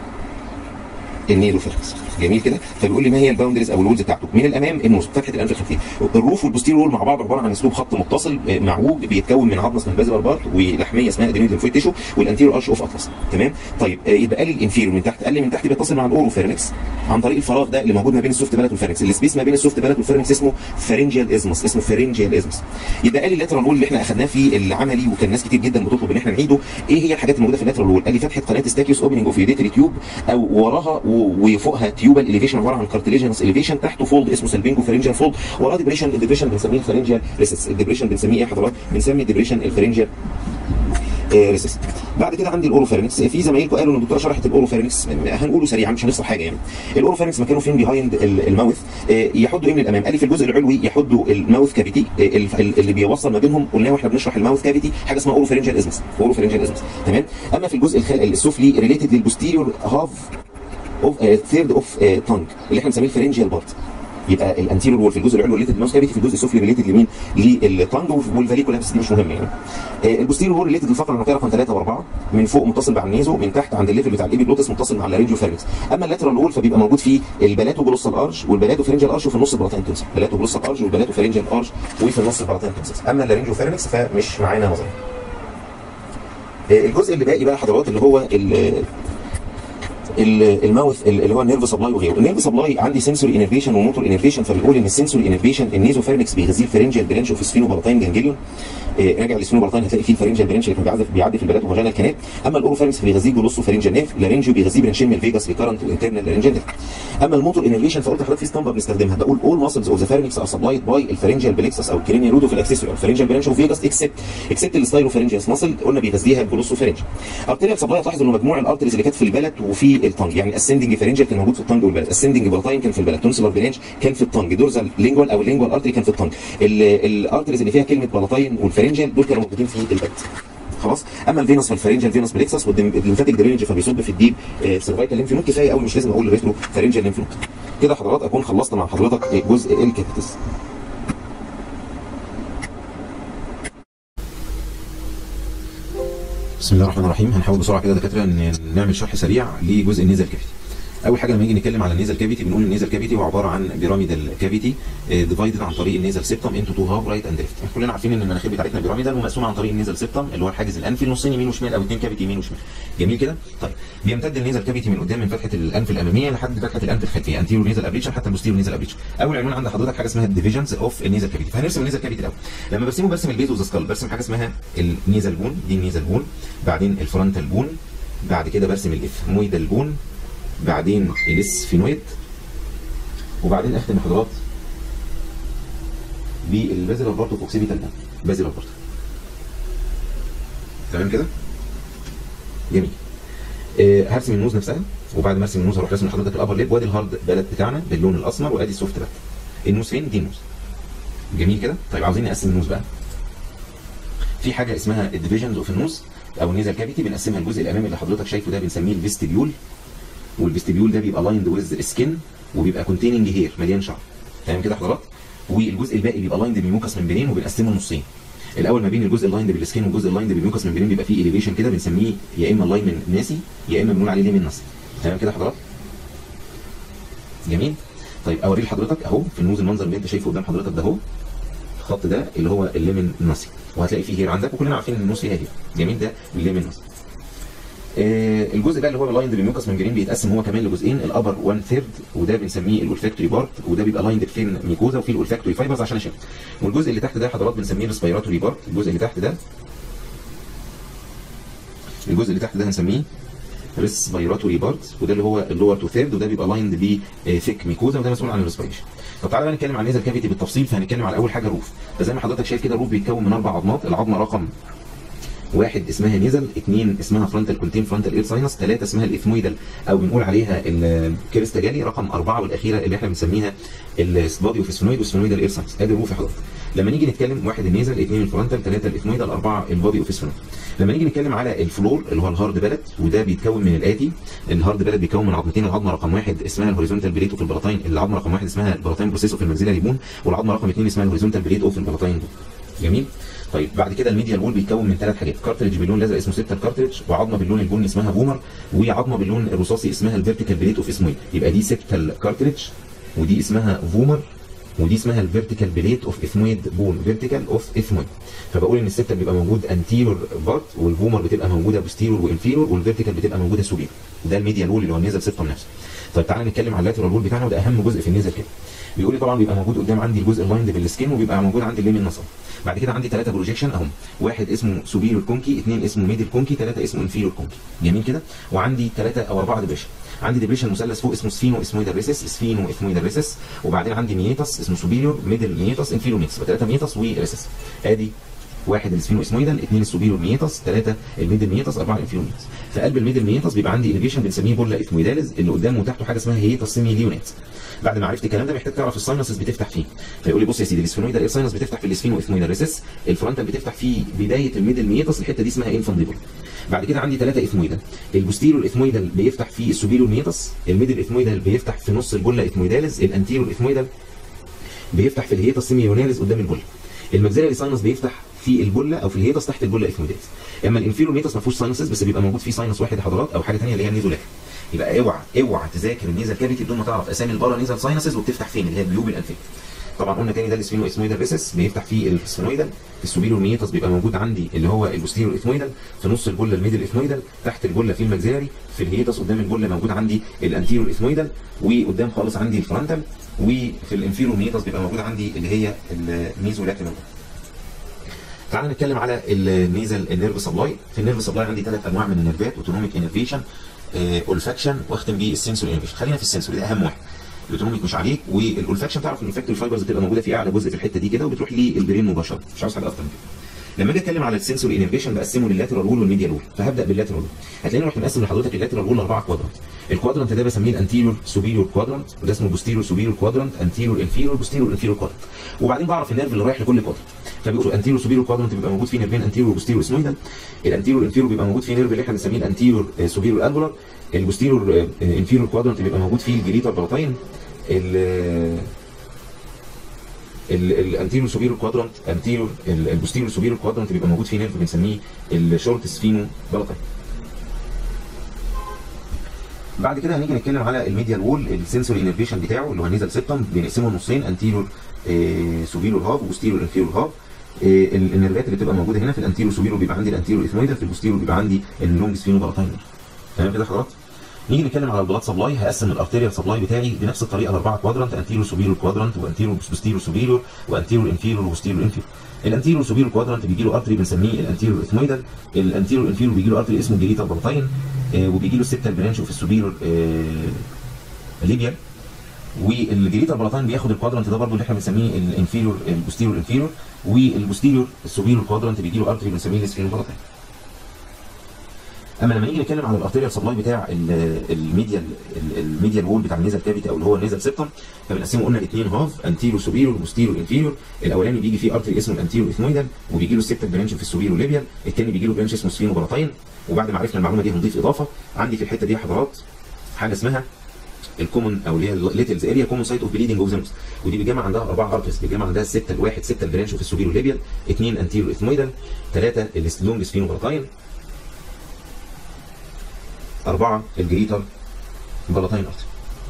النيرو فارنكس جميل كده فبيقول لي ما هي الباوندريز او الرولز بتاعته من الامام النص فتحه الانف الخلفيه الروف والبوستيريور رول مع بعض عباره عن اسلوب خط متصل معوج بيتكون من عظمه اسمها البازلر بارت ولحميه اسمها ادرينال ليمفويد تيشو والانتيريور ارش اوف اطلس تمام طيب يبقى قال لي الانفيريور من تحت قال لي من تحت بيتصل مع الاورو فارنكس عن طريق الفراغ ده اللي موجود ما بين السوفت بالات والفارنكس السبيس ما بين السوفت بالات والفارنكس اسمه فارنجيال ازمس اسمه فارنجيال ازمس يبقى قال لي اللاترال رول اللي احنا اخذناه في العملي وكان ناس كتير جدا بتطلب ان احنا نعيده ايه هي الحاجات الموجوده في اللاترال رول قال لي فتحه قناه ستاكيوس اوبننج اوف يوديتري تيوب او وراها وفوقها تيوبال اليفيشن عباره عن كارتليجنس اليفيشن تحته فولد اسمه سلبينجو فارنجيال فولد وراه ديبريشن الديبريشن بنسميه الفارنجيال ريسس الديبريشن بنسميه ايه يا حضرات بنسمي الديبريشن الفارنجيال ريسس بعد كده عندي الاوروفارنكس في زمايلكم قالوا ان الدكتوره شرحت الاوروفارنكس هنقوله سريعا مش هنشرح حاجه يعني الاوروفارنكس مكانه فين بيهايند الماوث يحدوا ايه من الامام قال لي في الجزء العلوي يحدوا الماوث كافيتي اللي بيوصل ما بينهم قلنا واحنا بنشرح الماوث كافيتي حاجه اسمها اوروفارنجيال ازمس اوروفارنجيال ازمس تمام اما في الجزء السفلي ريليتد للبوستيريور هاف اوف ثيرد اوف تانج اللي احنا بنسميه الفرنجيال بارت يبقى الانتيريور وول في الجزء العلوي ريليتد للماوس كافيتي في الجزء السفلي ريليتد لمين للتانج والفاليكولا بس دي مش مهم يعني البوستيريور وول ريليتد للفقره النقيه رقم 3 و4 من فوق متصل مع النيزو من تحت عند الليفل بتاع الايبي جلوتس متصل مع اللارينجيو فارنكس اما اللاترال وول فبيبقى موجود فيه البلاتو جلوسال ارش والبلاتو فرنجيال ارش وفي النص البلاتين تنسل بلاتو جلوسال ارش والبلاتو فرنجيال ارش وفي النص البلاتين تنسل اما اللارينجيو فارنكس فمش معانا نظري الجزء اللي باقي بقى حضرات اللي هو الماوث اللي هو النيرف سبلاي وغيره النيرف سبلاي عندي سنسوري انرفيشن وموتور انرفيشن فبنقول ان السنسوري انرفيشن النيزو فارنكس بيغذيه الفرنجيال برانش اوف سفينو بلاتين جانجليون إيه راجع للسفينو بلاتين هتلاقي فيه الفرنجيال برانش اللي كان بيعدي بيعدي في البلاد وفاجينال كانال اما الاورو فارنكس بيغذيه جلوسو فرنجيال نيرف لارنجيو بيغذيه برانشين من الفيجاس ريكارنت وانترنال لارنجيال نيرف اما الموتور انرفيشن فقلت لحضرتك في اسطمبه بنستخدمها بقول اول ماسلز اوف ذا فارنكس ار سبلايد باي الفرنجيال بليكسس او الكرينيال رودو في الاكسسوري الفرنجيال برانش اوف فيجاس اكسبت اكسبت الستايلو فرنجيال ماسل قلنا بيغذيها الجلوسو فرنجيال ارتيريال سبلاي تلاحظ انه مجموع الارتريز اللي كانت في البلد وفي التنج يعني السندنج فرنجيال كان موجود في التنج والبلد السندنج بلاتاين كان في البلد تونسلر برانش كان في التنج دورزال لينجوال او اللينجوال ارتري كان في التنج الارتريز اللي فيها كلمه بلاتاين والفرنجيال دول كانوا موجودين في البلد خلاص اما الفينوس فالفرنجيال فينوس بليكسس والليمفاتيك درينج فبيصب في الديب سيرفايكال ليمف نود كفايه قوي مش لازم اقول ريترو فرنجيال ليمف نود كده حضرات اكون خلصت مع حضرتك جزء الكابيتس بسم الله الرحمن الرحيم هنحاول بسرعه كده دكاتره ان نعمل شرح سريع لجزء النيزل كافيتي اول حاجه لما نيجي نتكلم على النيزل كافيتي بنقول النيزل كافيتي هو عباره عن بيراميدال كافيتي ديفايدد عن طريق النيزل سيبتم انتو تو هاف رايت اند ليفت كلنا عارفين ان المناخير بتاعتنا بيراميدال ومقسومه عن طريق النيزل سيبتم اللي هو الحاجز الانفي نصين يمين وشمال او اثنين كافيتي يمين وشمال جميل كده طيب بيمتد النيزل كافيتي من قدام من فتحه الانف الاماميه لحد فتحه الانف الخلفيه انتيرو نيزل ابريتشر حتى البوستيرو نيزل ابريتشر اول عنوان عند حضرتك حاجه اسمها الديفيجنز اوف النيزل كافيتي فهنرسم النيزل كافيتي الاول لما برسمه برسم البيز والسكال برسم حاجه اسمها النيزل بون دي النيزل بون بعدين الفرونتال بون بعد كده برسم الافمويدال بون بعدين الاسفينويد وبعدين اختم حضرات بالبازلر بارتو فوكسيبيتال بازلر بارتو تمام كده جميل أه هرسم النوز نفسها وبعد ما ارسم النوز هروح راسم لحضرتك الابر ليب وادي الهارد بلد بتاعنا باللون الاسمر وادي السوفت بلد النوز فين دي النوز جميل كده طيب عاوزين نقسم النوز بقى في حاجه اسمها الديفيجنز اوف النوز او النيزل كافيتي بنقسمها الجزء الامامي اللي حضرتك شايفه ده بنسميه الفيستيبيول والفيستيبيول ده بيبقى لايند ويز سكين وبيبقى كونتيننج هير مليان شعر تمام كده حضرات والجزء الباقي بيبقى لايند بميوكس ممبرين وبنقسمه نصين الاول ما بين الجزء اللايند بالسكين والجزء اللايند بالميوكس ممبرين بيبقى فيه اليفيشن كده بنسميه يا اما لاين من ناسي يا اما بنقول عليه ليمن ناسي تمام كده حضرتك جميل طيب اوريه لحضرتك اهو في النوز المنظر اللي انت شايفه قدام حضرتك ده اهو الخط ده اللي هو الليمن ناسي وهتلاقي فيه هير عندك وكلنا عارفين ان النص فيها هير جميل ده الليمن ناسي آه الجزء ده اللي هو لايند بالميوكس ممبرين بيتقسم هو كمان لجزئين الابر 1 ثيرد وده بنسميه الاولفاكتوري بارت وده بيبقى لايند فين ميكوزا وفي الاولفاكتوري فايبرز عشان اشوف والجزء اللي تحت ده حضرات بنسميه الريسبيراتوري بارت الجزء اللي تحت ده الجزء اللي تحت ده هنسميه ريسبيراتوري بارت وده اللي هو اللور تو ثيرد وده بيبقى لايند ب ثيك ميكوزا وده مسؤول عن الريسبيريشن طب تعالى بقى نتكلم عن نيزل كافيتي بالتفصيل فهنتكلم على اول حاجه الروف فزي ما حضرتك شايف كده الروف بيتكون من اربع عظمات العظمه رقم واحد اسمها نيزل اثنين اسمها فرونتال كونتين فرونتال اير ساينس ثلاثه اسمها الاثمويدال او بنقول عليها الكريستاجالي رقم اربعه والاخيره اللي احنا بنسميها السبادي والسفنويد والسفنويدال اير ساينس ادي الروف يا حضرتك لما نيجي نتكلم واحد النيزل اثنين الفرونتال ثلاثه الاثمويدال اربعه البادي والسفنويد لما نيجي نتكلم على الفلور اللي هو الهارد بلد وده بيتكون من الاتي الهارد بلد بيتكون من عظمتين العظمه رقم واحد اسمها الهوريزونتال بليت اوف البلاطين العظمه رقم واحد اسمها البلاطين بروسيس اوف المنزله بون والعظمه رقم اثنين اسمها الهوريزونتال بليت اوف البلاطين بون جميل طيب بعد كده الميديال وول بيتكون من ثلاث حاجات كارتريج باللون الازرق اسمه سيبتال كارتريج وعظمه باللون البني اسمها بومر وعظمه باللون الرصاصي اسمها الفيرتيكال بليت اوف اسمه يبقى دي سيبتال كارتريج ودي اسمها فومر ودي اسمها الفيرتيكال بليت اوف اثمويد بون فيرتيكال اوف اثمويد فبقول ان السيبتال بيبقى موجود انتيرور بارت والفومر بتبقى موجوده بوستيرور وانفيرور والفيرتيكال بتبقى موجوده سوبير ده الميديال وول اللي هو النيزل سيبتم نفسه طيب تعالى نتكلم على اللاترال وول بتاعنا وده اهم جزء في النيزل كده بيقول لي طبعا بيبقى موجود قدام عندي الجزء اللايند بالسكين وبيبقى موجود عندي الليمن نصب بعد كده عندي ثلاثه بروجيكشن اهم واحد اسمه سوبيريور كونكي اثنين اسمه ميدل كونكي ثلاثه اسمه انفيريور كونكي جميل كده وعندي ثلاثه او اربعه ديبريشن عندي ديبريشن مثلث فوق اسمه سفينو اسمويدال ريسس سفينو اسمويدال ريسس وبعدين عندي ميتس اسمه سوبيريور ميدل ميتس انفيريور ميتس ثلاثه ميتس وريسس ادي واحد السفينو اسمويدال اثنين السوبيريور ميتس ثلاثه الميدل ميتس اربعه الانفيريور ميتس في قلب الميدل ميتس بيبقى عندي اليفيشن بنسميه بولا اثمويدالز اللي قدامه وتحته حاجه اسمها هيتس سيمي ليونات بعد ما عرفت الكلام ده محتاج تعرف الساينسز بتفتح فين فيقول لي بص يا سيدي الاسفينويدال الساينس بتفتح في الاسفينو اثمويدال ريسس الفرونتال بتفتح في بدايه الميدل ميتس الحته دي اسمها انفانديبل بعد كده عندي ثلاثه اثمويدال البوستيريور اثمويدال بيفتح في السوبيريور ميتس الميدل اثمويدال بيفتح في نص البولا اثمويدالز الانتيريور اثمويدال بيفتح في الهيتس سيميوناليز قدام البولا الماكسيلاري ساينس بيفتح في البولا او في الهيتس تحت البولا اثمويدالز اما الانفيريور ميتس ما فيهوش ساينسز بس بيبقى موجود فيه ساينس واحد حضرات او حاجه ثانيه اللي هي النيزولاك يبقى اوعى اوعى تذاكر النيزل كافيتي بدون ما تعرف اسامي البارا نيزل ساينسز وبتفتح فين اللي هي الجيوب الانفيه طبعا قلنا تاني ده الاسفينو اسمويدال ريسس بيفتح فيه السفينويدال السوبيريور ميتس بيبقى موجود عندي اللي هو البوستيريور اثمويدال في نص البوله الميدل اثمويدال تحت البوله في الماكسيلاري في الهيتس قدام البوله موجود عندي الانتيريور اثمويدال وقدام خالص عندي الفرونتال وفي الانفيريور ميتس بيبقى موجود عندي اللي هي الميزولاتينال تعالى نتكلم على النيزل النيرف سبلاي في النيرف سبلاي عندي ثلاث انواع من النيرفات اوتونوميك انرفيشن اولفاكشن واختم بيه السنسور انرفيشن خلينا في السنسور ده اهم واحد الاوتونوميك مش عليك والاولفاكشن تعرف ان الفاكتوري فايبرز بتبقى موجوده في اعلى جزء في الحته دي كده وبتروح للبرين مباشره مش عاوز حاجه اكتر من كده لما اجي اتكلم على السنسوري انرفيشن بقسمه لللاترال وول والميديال وول فهبدا باللاترال وول هتلاقيني رحت مقسم لحضرتك اللاترال وول اربعه كوادرانت الكوادرانت ده بسميه الانتيريور سوبيريور كوادرانت وده اسمه بوستيريور سوبيريور كوادرانت انتيريور انفيريور بوستيريور انفيريور كوادرانت وبعدين بعرف النيرف اللي رايح لكل كوادرانت فبيقولوا انتيريور سوبيريور كوادرانت بيبقى موجود فيه نيرفين انتيريور وبوستيريور اسمويدال الانتيريور انفيريور بيبقى موجود فيه نيرف اللي احنا بنسميه الانتيريور سوبيريور انجولار البوستيريور انفيريور كوادرانت بيبقى موجود فيه الجليتر بلاطين الانتيريور سوبيريور كوادرانت انتيريور البوستيريور سوبيريور كوادرانت بيبقى موجود فيه نيرف بنسميه الشورت سفينو بلاطين بعد كده هنيجي نتكلم على الميديال وول السنسوري انرفيشن بتاعه اللي هو النيزل سيبتم بنقسمه نصين انتيريور سوبيريور هاف وبوستيريور انفيريور هاف النيرفات اللي بتبقى موجوده هنا في الانتيريور سوبيريور بيبقى عندي الانتيريور اثمويدال في البوستيريور بيبقى عندي اللونج سفينو بلاطين تمام كده حضرتك نيجي نتكلم على البلاد سبلاي هقسم الارتيريال سبلاي بتاعي بنفس الطريقه لاربعه كوادرانت انتيريور سوبيريور كوادرانت وانتيريور بوستيريور سوبيريور وانتيريور انفيريور وبوستيريور انفيريور الانتيريور سوبيريور كوادرانت بيجي له ارتري بنسميه الانتيريور اثمويدال الانتيريور انفيريور بيجي له ارتري اسمه جليتا بلطين آه وبيجي له السبتال برانش في السوبيريور آه ليبيال والجليتا بلطين بياخد الكوادرانت ده برضه اللي احنا بنسميه الانفيريور البوستيريور انفيريور والبوستيريور السوبيريور كوادرانت بيجي له ارتري بنسميه السفينو بلطين اما لما نيجي نتكلم على الارتيريال سبلاي بتاع الميديال الميديال وول بتاع النيزل كافيتي او اللي هو النيزل سيبتم فبنقسمه قلنا لاثنين هاف انتيرو سوبيرو وبوستيرو انفيريور الاولاني بيجي فيه ارتري اسمه الانتيرو اثمويدال وبيجي له السيبتال برانش في السوبيرو ليبيال الثاني بيجي له برانش اسمه سفينو بلاطين وبعد ما عرفنا المعلومه دي هنضيف اضافه عندي في الحته دي يا حضرات حاجه اسمها الكومون او اللي هي الليتلز اريا كومون سايت اوف بليدنج اوف ذا نوز ودي بيتجمع عندها اربعه ارترز بيتجمع عندها سته الواحد سته البرانش في السوبيرو ليبيال اثنين انتيرو اثمويدال ثلاثه اللونج سبينو بلاتاين اربعه الجريتر بلاتاين ارتر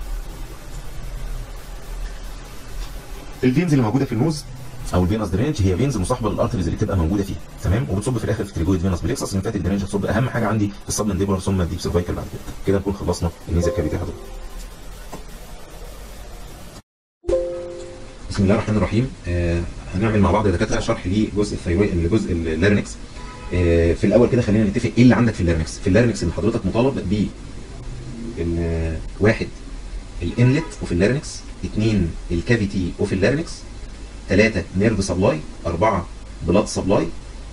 الفينز اللي موجوده في النوز او الفينس درينج هي فينز مصاحبه للارتريز اللي بتبقى موجوده فيها تمام وبتصب في الاخر في تريجويد فينس بليكسس ليمفاتيك درينج هتصب اهم حاجه عندي في السبلنديبولار ثم الديب سيرفايكال بعد كده كده نكون خلصنا النيزل كافيتي حضرتك بسم الله الرحمن الرحيم آه هنعمل مع بعض يا دكاتره شرح لجزء الثيرويد لجزء اللارنكس آه في الاول كده خلينا نتفق ايه اللي عندك في اللارنكس في اللارنكس اللي حضرتك مطالب ب ال- واحد الانلت وفي اللارنكس اثنين الكافيتي وفي اللارنكس ثلاثة نيرف سبلاي أربعة بلاد سبلاي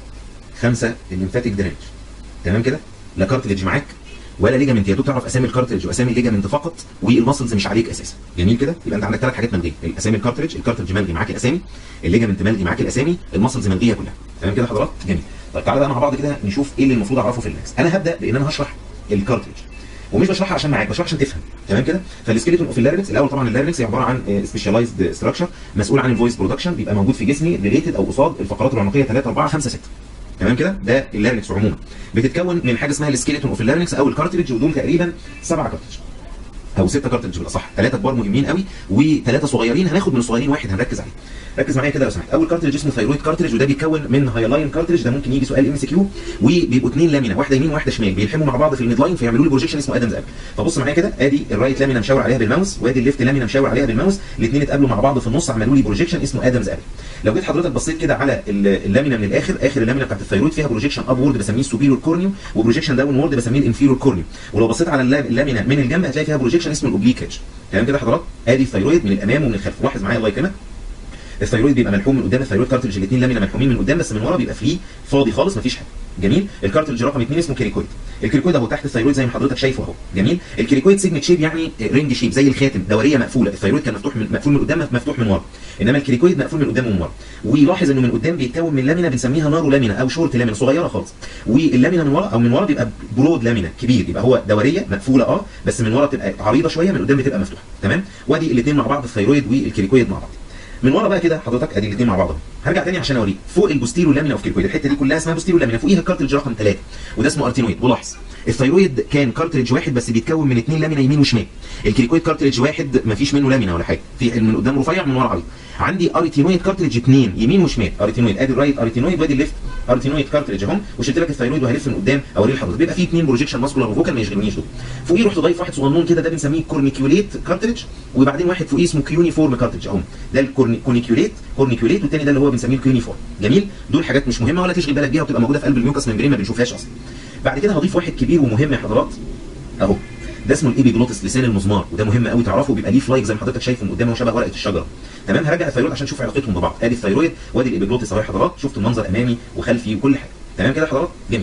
خمسة الليمفاتيك درينج تمام كده لا كارتليج معاك ولا ليجامنت يا دوب تعرف اسامي الكارتريج واسامي الليجامنت فقط والماسلز مش عليك اساسا جميل كده يبقى انت عندك ثلاث حاجات ملغيه الاسامي الكارتريج الكارتريج ملغي معاك الاسامي الليجامنت ملغي معاك الاسامي الماسلز ملغيه كلها تمام كده حضرات جميل طيب تعالى بقى مع بعض كده نشوف ايه اللي المفروض اعرفه في اللينكس انا هبدا بان انا هشرح الكارتريج ومش بشرحها عشان معاك بشرحها عشان تفهم تمام كده فالسكيلتون اوف اللارنكس الاول طبعا اللارنكس هي عباره عن سبيشاليزد ستراكشر مسؤول عن الفويس برودكشن بيبقى موجود في جسمي ريليتد او قصاد الفقرات العنقيه 3 4 5 6 تمام كده ده اللارنكس عموما بتتكون من حاجه اسمها السكيلتون اوف اللارنكس او الكارتريج ودول تقريبا سبعه كارتريج او ستة كارتريج بالاصح ثلاثه كبار مهمين قوي وثلاثه صغيرين هناخد من الصغيرين واحد هنركز عليه ركز معايا كده لو سمحت اول كارتريج اسمه ثايرويد كارتريج وده بيتكون من هايلاين كارتريج ده ممكن يجي سؤال ام سي كيو وبيبقوا اثنين لامينا واحده يمين وواحده شمال بيلحموا مع بعض في الميد لاين فيعملوا لي بروجيكشن اسمه ادمز ابل فبص معايا كده ادي الرايت لامينا مشاور عليها بالماوس وادي الليفت لامينا مشاور عليها بالماوس الاثنين اتقابلوا مع بعض في النص عملوا لي بروجيكشن اسمه ادمز ابل لو جيت حضرتك بصيت كده على ال- اللامينا من الاخر اخر اللامينا بتاعت الثايرويد فيها بروجيكشن اب وورد بسميه السوبيريور كورنيو وبروجيكشن داون وورد بسميه الانفيريور كورنيو ولو بصيت على اللا- اللامينا من الجنب هتلاقي فيها بروجيكشن اسمه الاوبليك ريدج تمام كده حضرتك ادي الثايرويد من الامام ومن الخلف لاحظ معايا الله يكرمك الثايرويد بيبقى ملحوم من قدام الثايرويد كارتلج الاثنين لامينا ملحومين من قدام بس من ورا بيبقى فري فاضي خالص مفيش حاجه جميل الكارتلج رقم اثنين اسمه كريكويد الكريكويد اهو تحت الثايرويد زي ما حضرتك شايفه اهو جميل الكريكويد سيجنت شيب يعني رينج شيب زي الخاتم دوريه مقفوله الثايرويد كان مفتوح من مقفول من قدام مفتوح من ورا انما الكريكويد مقفول من قدام ومن ورا ولاحظ انه من قدام بيتكون من لامينا بنسميها نارو لامينا او شورت لامينا صغيره خالص واللامينا من ورا او من ورا بيبقى برود لامينا كبير يبقى هو دوريه مقفوله اه بس من ورا بتبقى عريضه شويه من قدام بتبقى مفتوحه تمام وادي الاثنين مع بعض الثايرويد والكريكويد مع بعض من ورا بقى كده حضرتك ادي الاثنين مع بعض اهو هرجع تاني عشان اوريك فوق البوستيرو لامينا اوف كيركويد الحته دي كلها اسمها بوستيرو لامينا فوقيها الكارتريج رقم 3 وده اسمه ارتينويد ولاحظ الثايرويد كان كارتريج واحد بس بيتكون من اثنين لامينا يمين وشمال الكريكويد كارتريج واحد ما فيش منه لامينا ولا حاجه في من قدام رفيع من ورا عريض عندي ارتينويد كارتريج اثنين يمين وشمال ارتينويد ادي الرايت ارتينويد وادي الليفت ارتينويد كارتريج اهم وشلت لك الثايرويد وهلف من قدام اوريه لحضرتك بيبقى فيه اثنين بروجيكشن ماسكولار وفوكال ما يشغلنيش دول فوقيه رحت ضايف واحد صغنون كده ده بنسميه كورنيكيوليت كارتريج وبعدين واحد فوقيه اسمه كيونيفورم كارتريج اهم ده الكورنيكيوليت كورنيكيوليت والثاني ده اللي هو بنسميه الكيونيفورم جميل دول حاجات مش مهمه ولا تشغل بالك بيها وتبقى موجوده في قلب الميوكس ممبرين ما بنشوفهاش اصلا بعد كده هضيف واحد كبير ومهم يا حضرات اهو ده اسمه الايبيجلوتس لسان المزمار وده مهم قوي تعرفه بيبقى ليه فلايك زي ما حضرتك شايفه من قدام هو شبه ورقه الشجره تمام هرجع الثايرويد عشان نشوف علاقتهم ببعض ادي الثايرويد وادي الايبيجلوتس اهو يا حضرات شفت المنظر امامي وخلفي وكل حاجه تمام كده يا حضرات جميل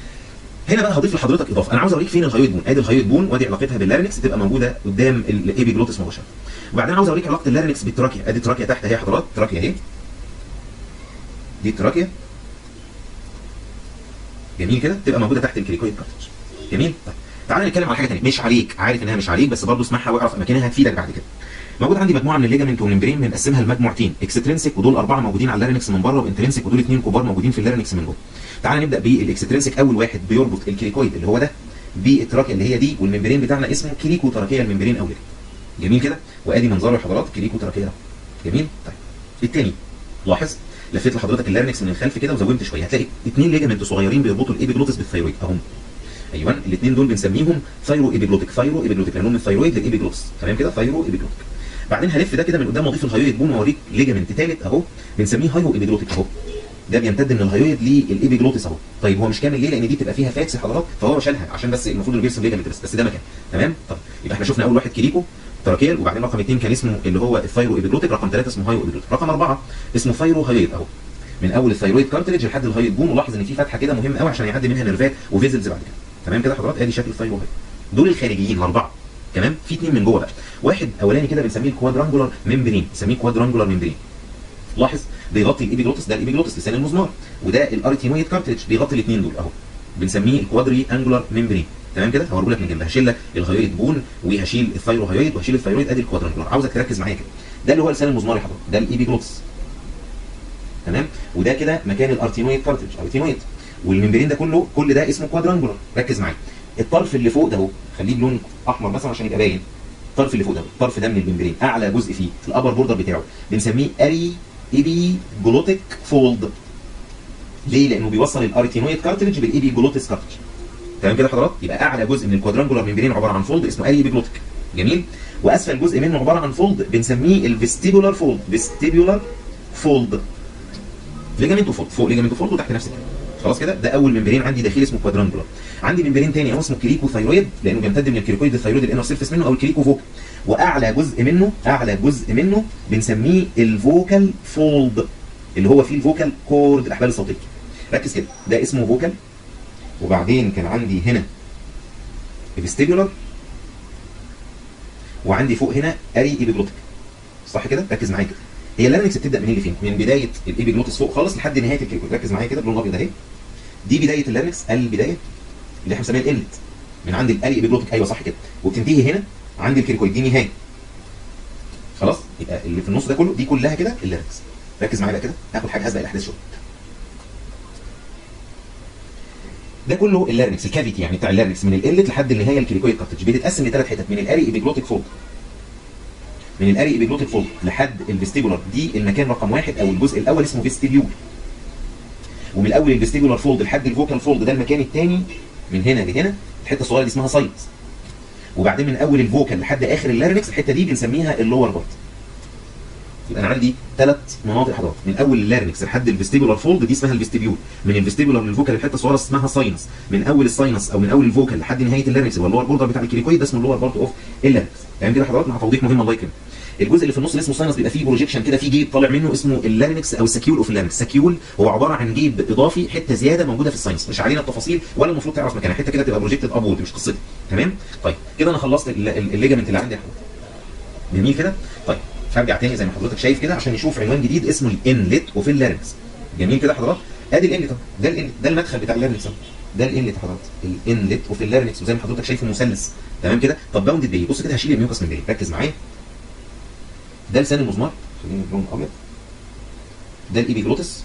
هنا بقى هضيف لحضرتك اضافه انا عاوز اوريك فين الهايويد بون ادي الهايويد بون وادي علاقتها باللارنكس تبقى موجوده قدام الايبيجلوتس مباشره وبعدين عاوز اوريك علاقه اللارنكس بالتراكيا ادي التراكيا تحت اهي يا حضرات تراكيا اهي دي التراكيا جميل كده تبقى موجوده تحت الكريكويد كارتج جميل طيب تعالى نتكلم على حاجه ثانيه مش عليك عارف انها مش عليك بس برضه اسمعها واعرف اماكنها هتفيدك بعد كده موجود عندي مجموعه من الليجامنت والممبرين بنقسمها لمجموعتين اكسترينسيك ودول اربعه موجودين على اللارنكس من بره وانترينسيك ودول اثنين كبار موجودين في اللارنكس من جوه تعالى نبدا بالاكسترينسيك اول واحد بيربط الكريكويد اللي هو ده بالتراكيا اللي هي دي والممبرين بتاعنا اسمه كريكو تراكيا الممبرين او جميل كده وادي منظره لحضرات كريكو تراكيا ده جميل طيب الثاني لاحظ لفيت لحضرتك اللارنكس من الخلف كده وزومت شويه هتلاقي اثنين ليجامنت صغيرين بيربطوا الايبيجلوتس بالثايرويد اهم ايوه الاثنين دول بنسميهم ثايرو ايبيجلوتيك ثايرو ايبيجلوتيك لانهم من الثايرويد للايبيجلوتس تمام كده ثايرو ايبيجلوتيك بعدين هلف ده كده من قدام واضيف الهايويد بوم واوريك ليجامنت ثالث اهو بنسميه هايو ايبيجلوتيك اهو ده بيمتد من الهايويد للايبيجلوتس اهو طيب هو مش كامل ليه لان دي بتبقى فيها فاتس حضرتك فهو شالها عشان بس المفروض اللي بيرسم ليجامنت بس بس ده مكان تمام طب يبقى احنا شفنا اول واحد كريكو تراكيل وبعدين رقم اثنين كان اسمه اللي هو الثايرو ايبيجلوتيك رقم ثلاثه اسمه هايو ايبيجلوتيك رقم اربعه اسمه ثايرو هايويد اهو من اول الثايرويد كارتلج لحد الهايويد بون ولاحظ ان في فتحه كده مهمه قوي عشان يعدي منها نيرفات وفيزلز بعد كده تمام كده حضرتك ادي شكل الثايرو هايويد دول الخارجيين الاربعه تمام في اثنين من جوه بقى واحد اولاني كده بنسميه الكوادرانجولار ممبرين بنسميه كوادرانجولار ممبرين لاحظ بيغطي الايبيجلوتس ده الايبيجلوتس لسان المزمار وده الارتينويد كارتلج بيغطي الاثنين دول اهو بنسميه الكوادري انجولار ممبرين تمام كده هوريه لك من جنب هشيل لك الهيويد بون وهشيل الثايروهيويد وهشيل الثايرويد ادي الكوادرانجولار عاوزك تركز معايا كده ده اللي هو لسان المزمار يا حضرتك ده الايبيجلوتس تمام وده كده مكان الارتينويد كارتج ارتينويد والممبرين ده كله كل ده اسمه كوادرانجولار ركز معايا الطرف اللي فوق ده اهو خليه بلون احمر مثلا عشان يبقى باين الطرف اللي فوق ده الطرف ده من الممبرين اعلى جزء فيه في الابر بوردر بتاعه بنسميه اري ايبي جلوتيك فولد ليه لانه بيوصل الاريتينويد كارتريج بالايبي جلوتيس كارتريج تمام كده حضرتك يبقى اعلى جزء من الكوادرانجولار ممبرين عباره عن فولد اسمه اري ايبي جلوتيك جميل واسفل جزء منه عباره عن فولد بنسميه الفيستيبولار فولد فيستيبولار فولد ليجامنت وفولد فوق ليجامنت وفولد وتحت نفس الكلام خلاص كده ده اول ممبرين عندي داخلي اسمه كوادرانجولار عندي ممبرين تاني اهو اسمه كريكو ثايرويد لانه بيمتد من الكريكويد الثايرويد الانر سيرفيس منه او الكريكو فوق واعلى جزء منه اعلى جزء منه بنسميه الفوكال فولد اللي هو فيه الفوكال كورد الاحبال الصوتيه ركز كده ده اسمه فوكال وبعدين كان عندي هنا فيستيبولار وعندي فوق هنا اري ايبيجلوتيك صح كده ركز معايا كده هي اللارنكس بتبدا منين لفين من بدايه الايبيجلوتس فوق خالص لحد نهايه الكريكويد ركز معايا كده باللون الابيض اهي دي بدايه اللارنكس البدايه اللي احنا بنسميها الانلت من عند الاري ايبيجلوتيك ايوه صح كده وبتنتهي هنا عند الكريكويد دي نهايه خلاص يبقى اللي في النص ده كله دي كلها كده اللارنكس ركز معايا بقى كده هاخد حاجه هسبق الاحداث شويه ده كله اللارنكس الكافيتي يعني بتاع اللارنكس من الانلت لحد النهايه الكريكويد كارتج بتتقسم لثلاث حتت من الاري ايبيجلوتيك فولد من الاري ايبيجلوتيك فولد لحد الفيستيبولار دي المكان رقم واحد او الجزء الاول اسمه فيستيبيول ومن الاول الفيستيبولار فولد لحد الفوكال فولد ده المكان الثاني من هنا لهنا الحته الصغيره دي اسمها ساينس وبعدين من اول الفوكال لحد اخر اللارنكس الحته دي بنسميها اللور بارت يبقى انا عندي ثلاث مناطق حضرتك من اول اللارنكس لحد الفيستيبولار فولد دي اسمها الفيستيبيول من الفيستيبولار للفوكال الحته الصغيره اسمها ساينس من اول الساينس او من اول الفوكال لحد نهايه اللارنكس اللي هو اللور بوردر بتاع الكريكويد ده اسمه اللور بارت اوف اللارنكس يعني كده حضرتك مع توضيح مهم الله يكرمك الجزء اللي في النص اللي اسمه ساينس بيبقى فيه بروجيكشن كده فيه جيب طالع منه اسمه اللارنكس او السكيول اوف اللارنكس سكيول هو عباره عن جيب اضافي حته زياده موجوده في الساينس مش علينا التفاصيل ولا المفروض تعرف مكانها حته كده تبقى بروجيكتد ابورد مش قصتي تمام طيب كده انا خلصت الليجامنت اللي عندي يا حضرتك جميل كده طيب هرجع تاني زي ما حضرتك شايف كده عشان نشوف عنوان جديد اسمه الانلت وفي اللارنكس جميل كده حضرتك ادي الانلت ده الانلت ده المدخل بتاع اللارنكس ده الانلت حضرتك الانلت وفي اللارنكس وزي ما حضرتك شايفه مثلث تمام كده طب باوندد بايه بص كده هشيل الميوكس من بايه ركز معايا ده لسان المزمار خليني اللون ابيض ده الايبيجلوتس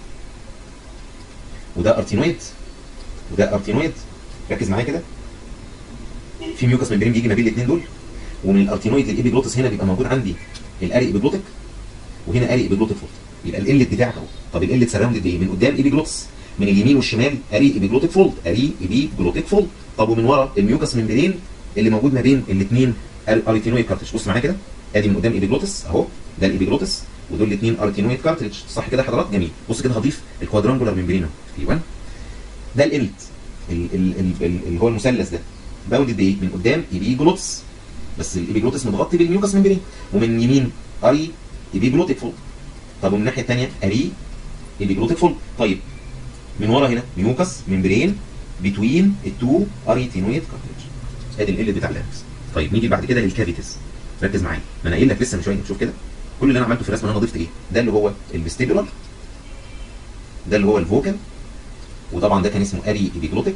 وده ارتينويد وده ارتينويد ركز معايا كده في ميوكس ممبرين بيجي ما بين الاثنين دول ومن الارتينويد للايبيجلوتس هنا بيبقى موجود عندي الاري ايبيجلوتيك وهنا اري ايبيجلوتيك فولد يبقى الانلت بتاعك اهو طب الانلت سراوندد بايه من قدام ايبيجلوتس من اليمين والشمال اري ايبيجلوتيك فولد اري ايبيجلوتيك فولد طب ومن ورا الميوكس ممبرين اللي موجود ما بين الاثنين اريتينويد كارتش بص معايا كده ادي من قدام ايبيجلوتس اهو ده الايبيجلوتس ودول الاثنين ارتينويد كارتريج صح كده حضرتك جميل بص كده هضيف الكوادرانجولار ممبرين في 1 ده الانلت اللي هو المثلث ده باوندد بايه من قدام ايبيجلوتس بس الايبيجلوتس متغطي بالميوكس ممبرين ومن يمين اري ايبيجلوتيك فولد طب ومن الناحيه الثانيه اري ايبيجلوتيك فولد طيب من ورا هنا ميوكس ممبرين بتوين التو اريتينويد كارتريج ادي الانلت بتاع اللارنكس طيب نيجي بعد كده للكافيتس ركز معايا ما انا قايل لك لسه من شويه شوف كده كل اللي انا عملته في الرسمه انا ضفت ايه ده اللي هو الفيستيبولار ده اللي هو الفوكال وطبعا ده كان اسمه اري ايبيجلوتيك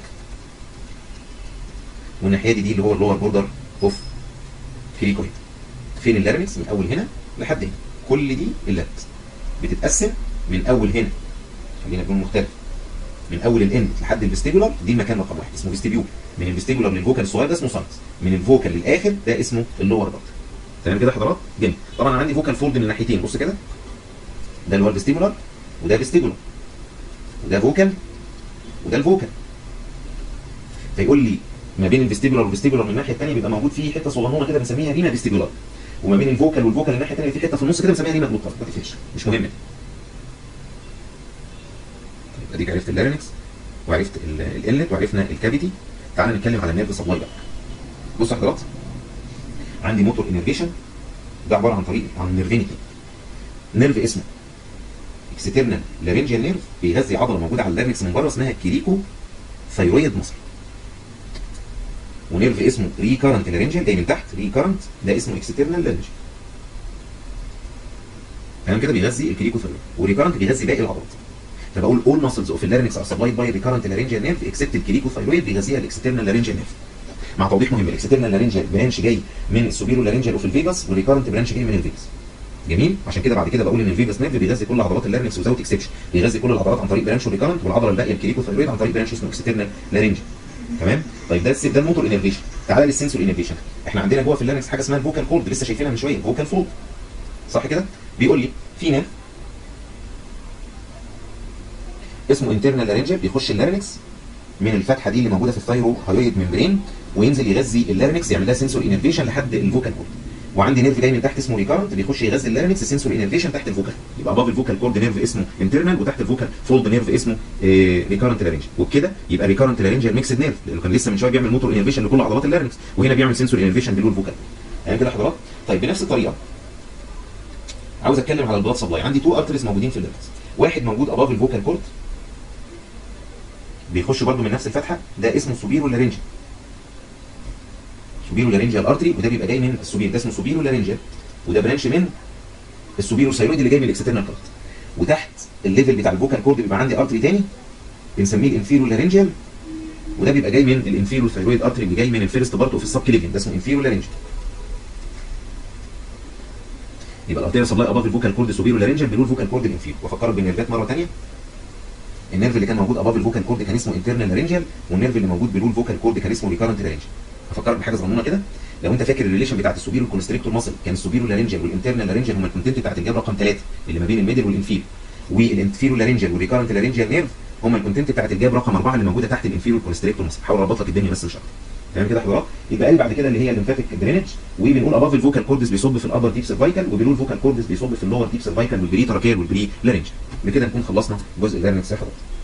والناحيه دي دي اللي هو اللور بوردر اوف كريكويد فين اللارنكس من اول هنا لحد هنا كل دي اللارنكس بتتقسم من اول هنا خلينا بلون مختلف من اول الاند لحد الفيستيبولار دي المكان رقم واحد اسمه فيستيبيول من الفيستيبولار للفوكال الصغير ده اسمه ساينس من الفوكال للاخر ده اسمه اللور بارت تمام كده حضرات جميل طبعا انا عندي فوكال فولد من الناحيتين بص كده ده اللي هو الفيستيبولار وده فيستيبولار وده فوكال وده الفوكال فيقول لي ما بين الفيستيبولار والفيستيبولار من الناحيه الثانيه بيبقى موجود فيه حته صغنونه كده بنسميها رينا فيستيبولار وما بين الفوكال والفوكال الناحيه الثانيه في حته في النص كده بنسميها رينا جلوتار ما تفرقش مش مهم طيب اديك عرفت اللارينكس وعرفت الانلت وعرفنا الكافيتي تعال نتكلم على النيرف سبلاي بقى بص يا حضرات عندي موتور انرفيشن ده عباره عن طريق عن نيرفينيتي نيرف اسمه اكسترنال لارنجيال نيرف بيغذي عضله موجوده على اللارنكس من بره اسمها كيريكو ثايرويد مصر ونيرف اسمه ريكارنت لارنجيال جاي من تحت ريكارنت ده اسمه اكسترنال لارنجيال تمام كده بيغذي الكريكو ثايرويد وريكارنت بيغذي باقي العضلات فبقول all muscles of the larynx are supplied by recurrent laryngeal nerve except الكريكوثايرويد بيغذيها الاكسترنال laryngeal nerve مع توضيح مهم الاكسترنال laryngeal برانش جاي من السوبيرو laryngeal اوف الفيجاس والريكارنت برانش جاي من الفيجاس جميل عشان كده بعد كده بقول ان الفيجاس نيرف بيغذي كل عضلات اللارنكس وزاوت اكسبشن بيغذي كل العضلات عن طريق برانش ريكارنت والعضله الباقيه الكريكوثايرويد عن طريق برانش اسمه اكسترنال لارنج تمام طيب ده الس- ده الموتور انرفيشن تعالى للسنسور انرفيشن احنا عندنا جوه في اللارنكس حاجه اسمها الفوكال كورد لسه شايفينها من شويه فوكال فولد صح كده بيقول لي في نيرف اسمه انترنال لارنجال بيخش اللارنكس من الفتحه دي اللي موجوده في الثايرو هايويد ممبرين وينزل يغذي اللارنكس يعمل لها سنسور انرفيشن لحد الفوكال كورد وعندي نيرف جاي من تحت اسمه ريكارنت بيخش يغذي اللارنكس سنسور انرفيشن تحت الفوكال يبقى اباف الفوكال كورد نيرف اسمه انترنال وتحت الفوكال فولد نيرف اسمه ريكارنت لارنجال وبكده يبقى ريكارنت لارنجال ميكسد نيرف لانه كان لسه من شويه بيعمل موتور انرفيشن لكل عضلات اللارنكس وهنا بيعمل سنسور انرفيشن بلو الفوكال يعني كده حضرات طيب بنفس الطريقه عاوز اتكلم على البلاد سبلاي عندي تو ارتريز موجودين في اللارنكس واحد موجود اباف الفوكال كورد بيخش برضه من نفس الفتحه ده اسمه سوبيرو لارنجال سوبيرو لارنجال ارتري وده بيبقى جاي من السوبير ده اسمه سوبيرو لارنجال وده برانش من السوبيرو ثايرويد اللي جاي من الاكسترنال كارت وتحت الليفل بتاع الفوكال كورد بيبقى عندي ارتري تاني بنسميه الانفيرو لارنجال وده بيبقى جاي من الانفيرو ثايرويد ارتري اللي جاي من الفيرست بارت اوف السب كليفين ده اسمه انفيرو لارنجال يبقى الارتيريا سبلاي اباف الفوكال كورد سوبيرو لارنجال بلو الفوكال كورد الانفيرو وافكرك بالنيرفات مره ثانيه النيرف اللي كان موجود اباف الفوكال كورد كان اسمه انترنال لارنجال والنيرف اللي موجود بلو الفوكال كورد كان اسمه ريكارنت لارنجال هفكرك بحاجه صغنونه كده لو انت فاكر الريليشن بتاعت السوبيرو كونستريكتور ماسل كان السوبيرو لارنجال والانترنال لارنجال هم الكونتنت بتاعت الجاب رقم 3 اللي ما بين الميدل والانفير والانفيرو لارنجال والريكارنت لارنجال نيرف هم الكونتنت بتاعت الجاب رقم 4 اللي موجوده تحت الانفيرو كونستريكتور ماسل حاول اربط لك الدنيا بس مش اكتر تمام كده يا حضرات يبقى قال بعد كده اللي هي الليمفاتيك درينج وبنقول اباف الفوكال كوردس بيصب في الابر ديب سيرفايكال وبيلو الفوكال كوردس بيصب في اللور ديب سيرفايكال والبري تراكير والبري لارنج بكده نكون خلصنا جزء اللارنكس يا حضرات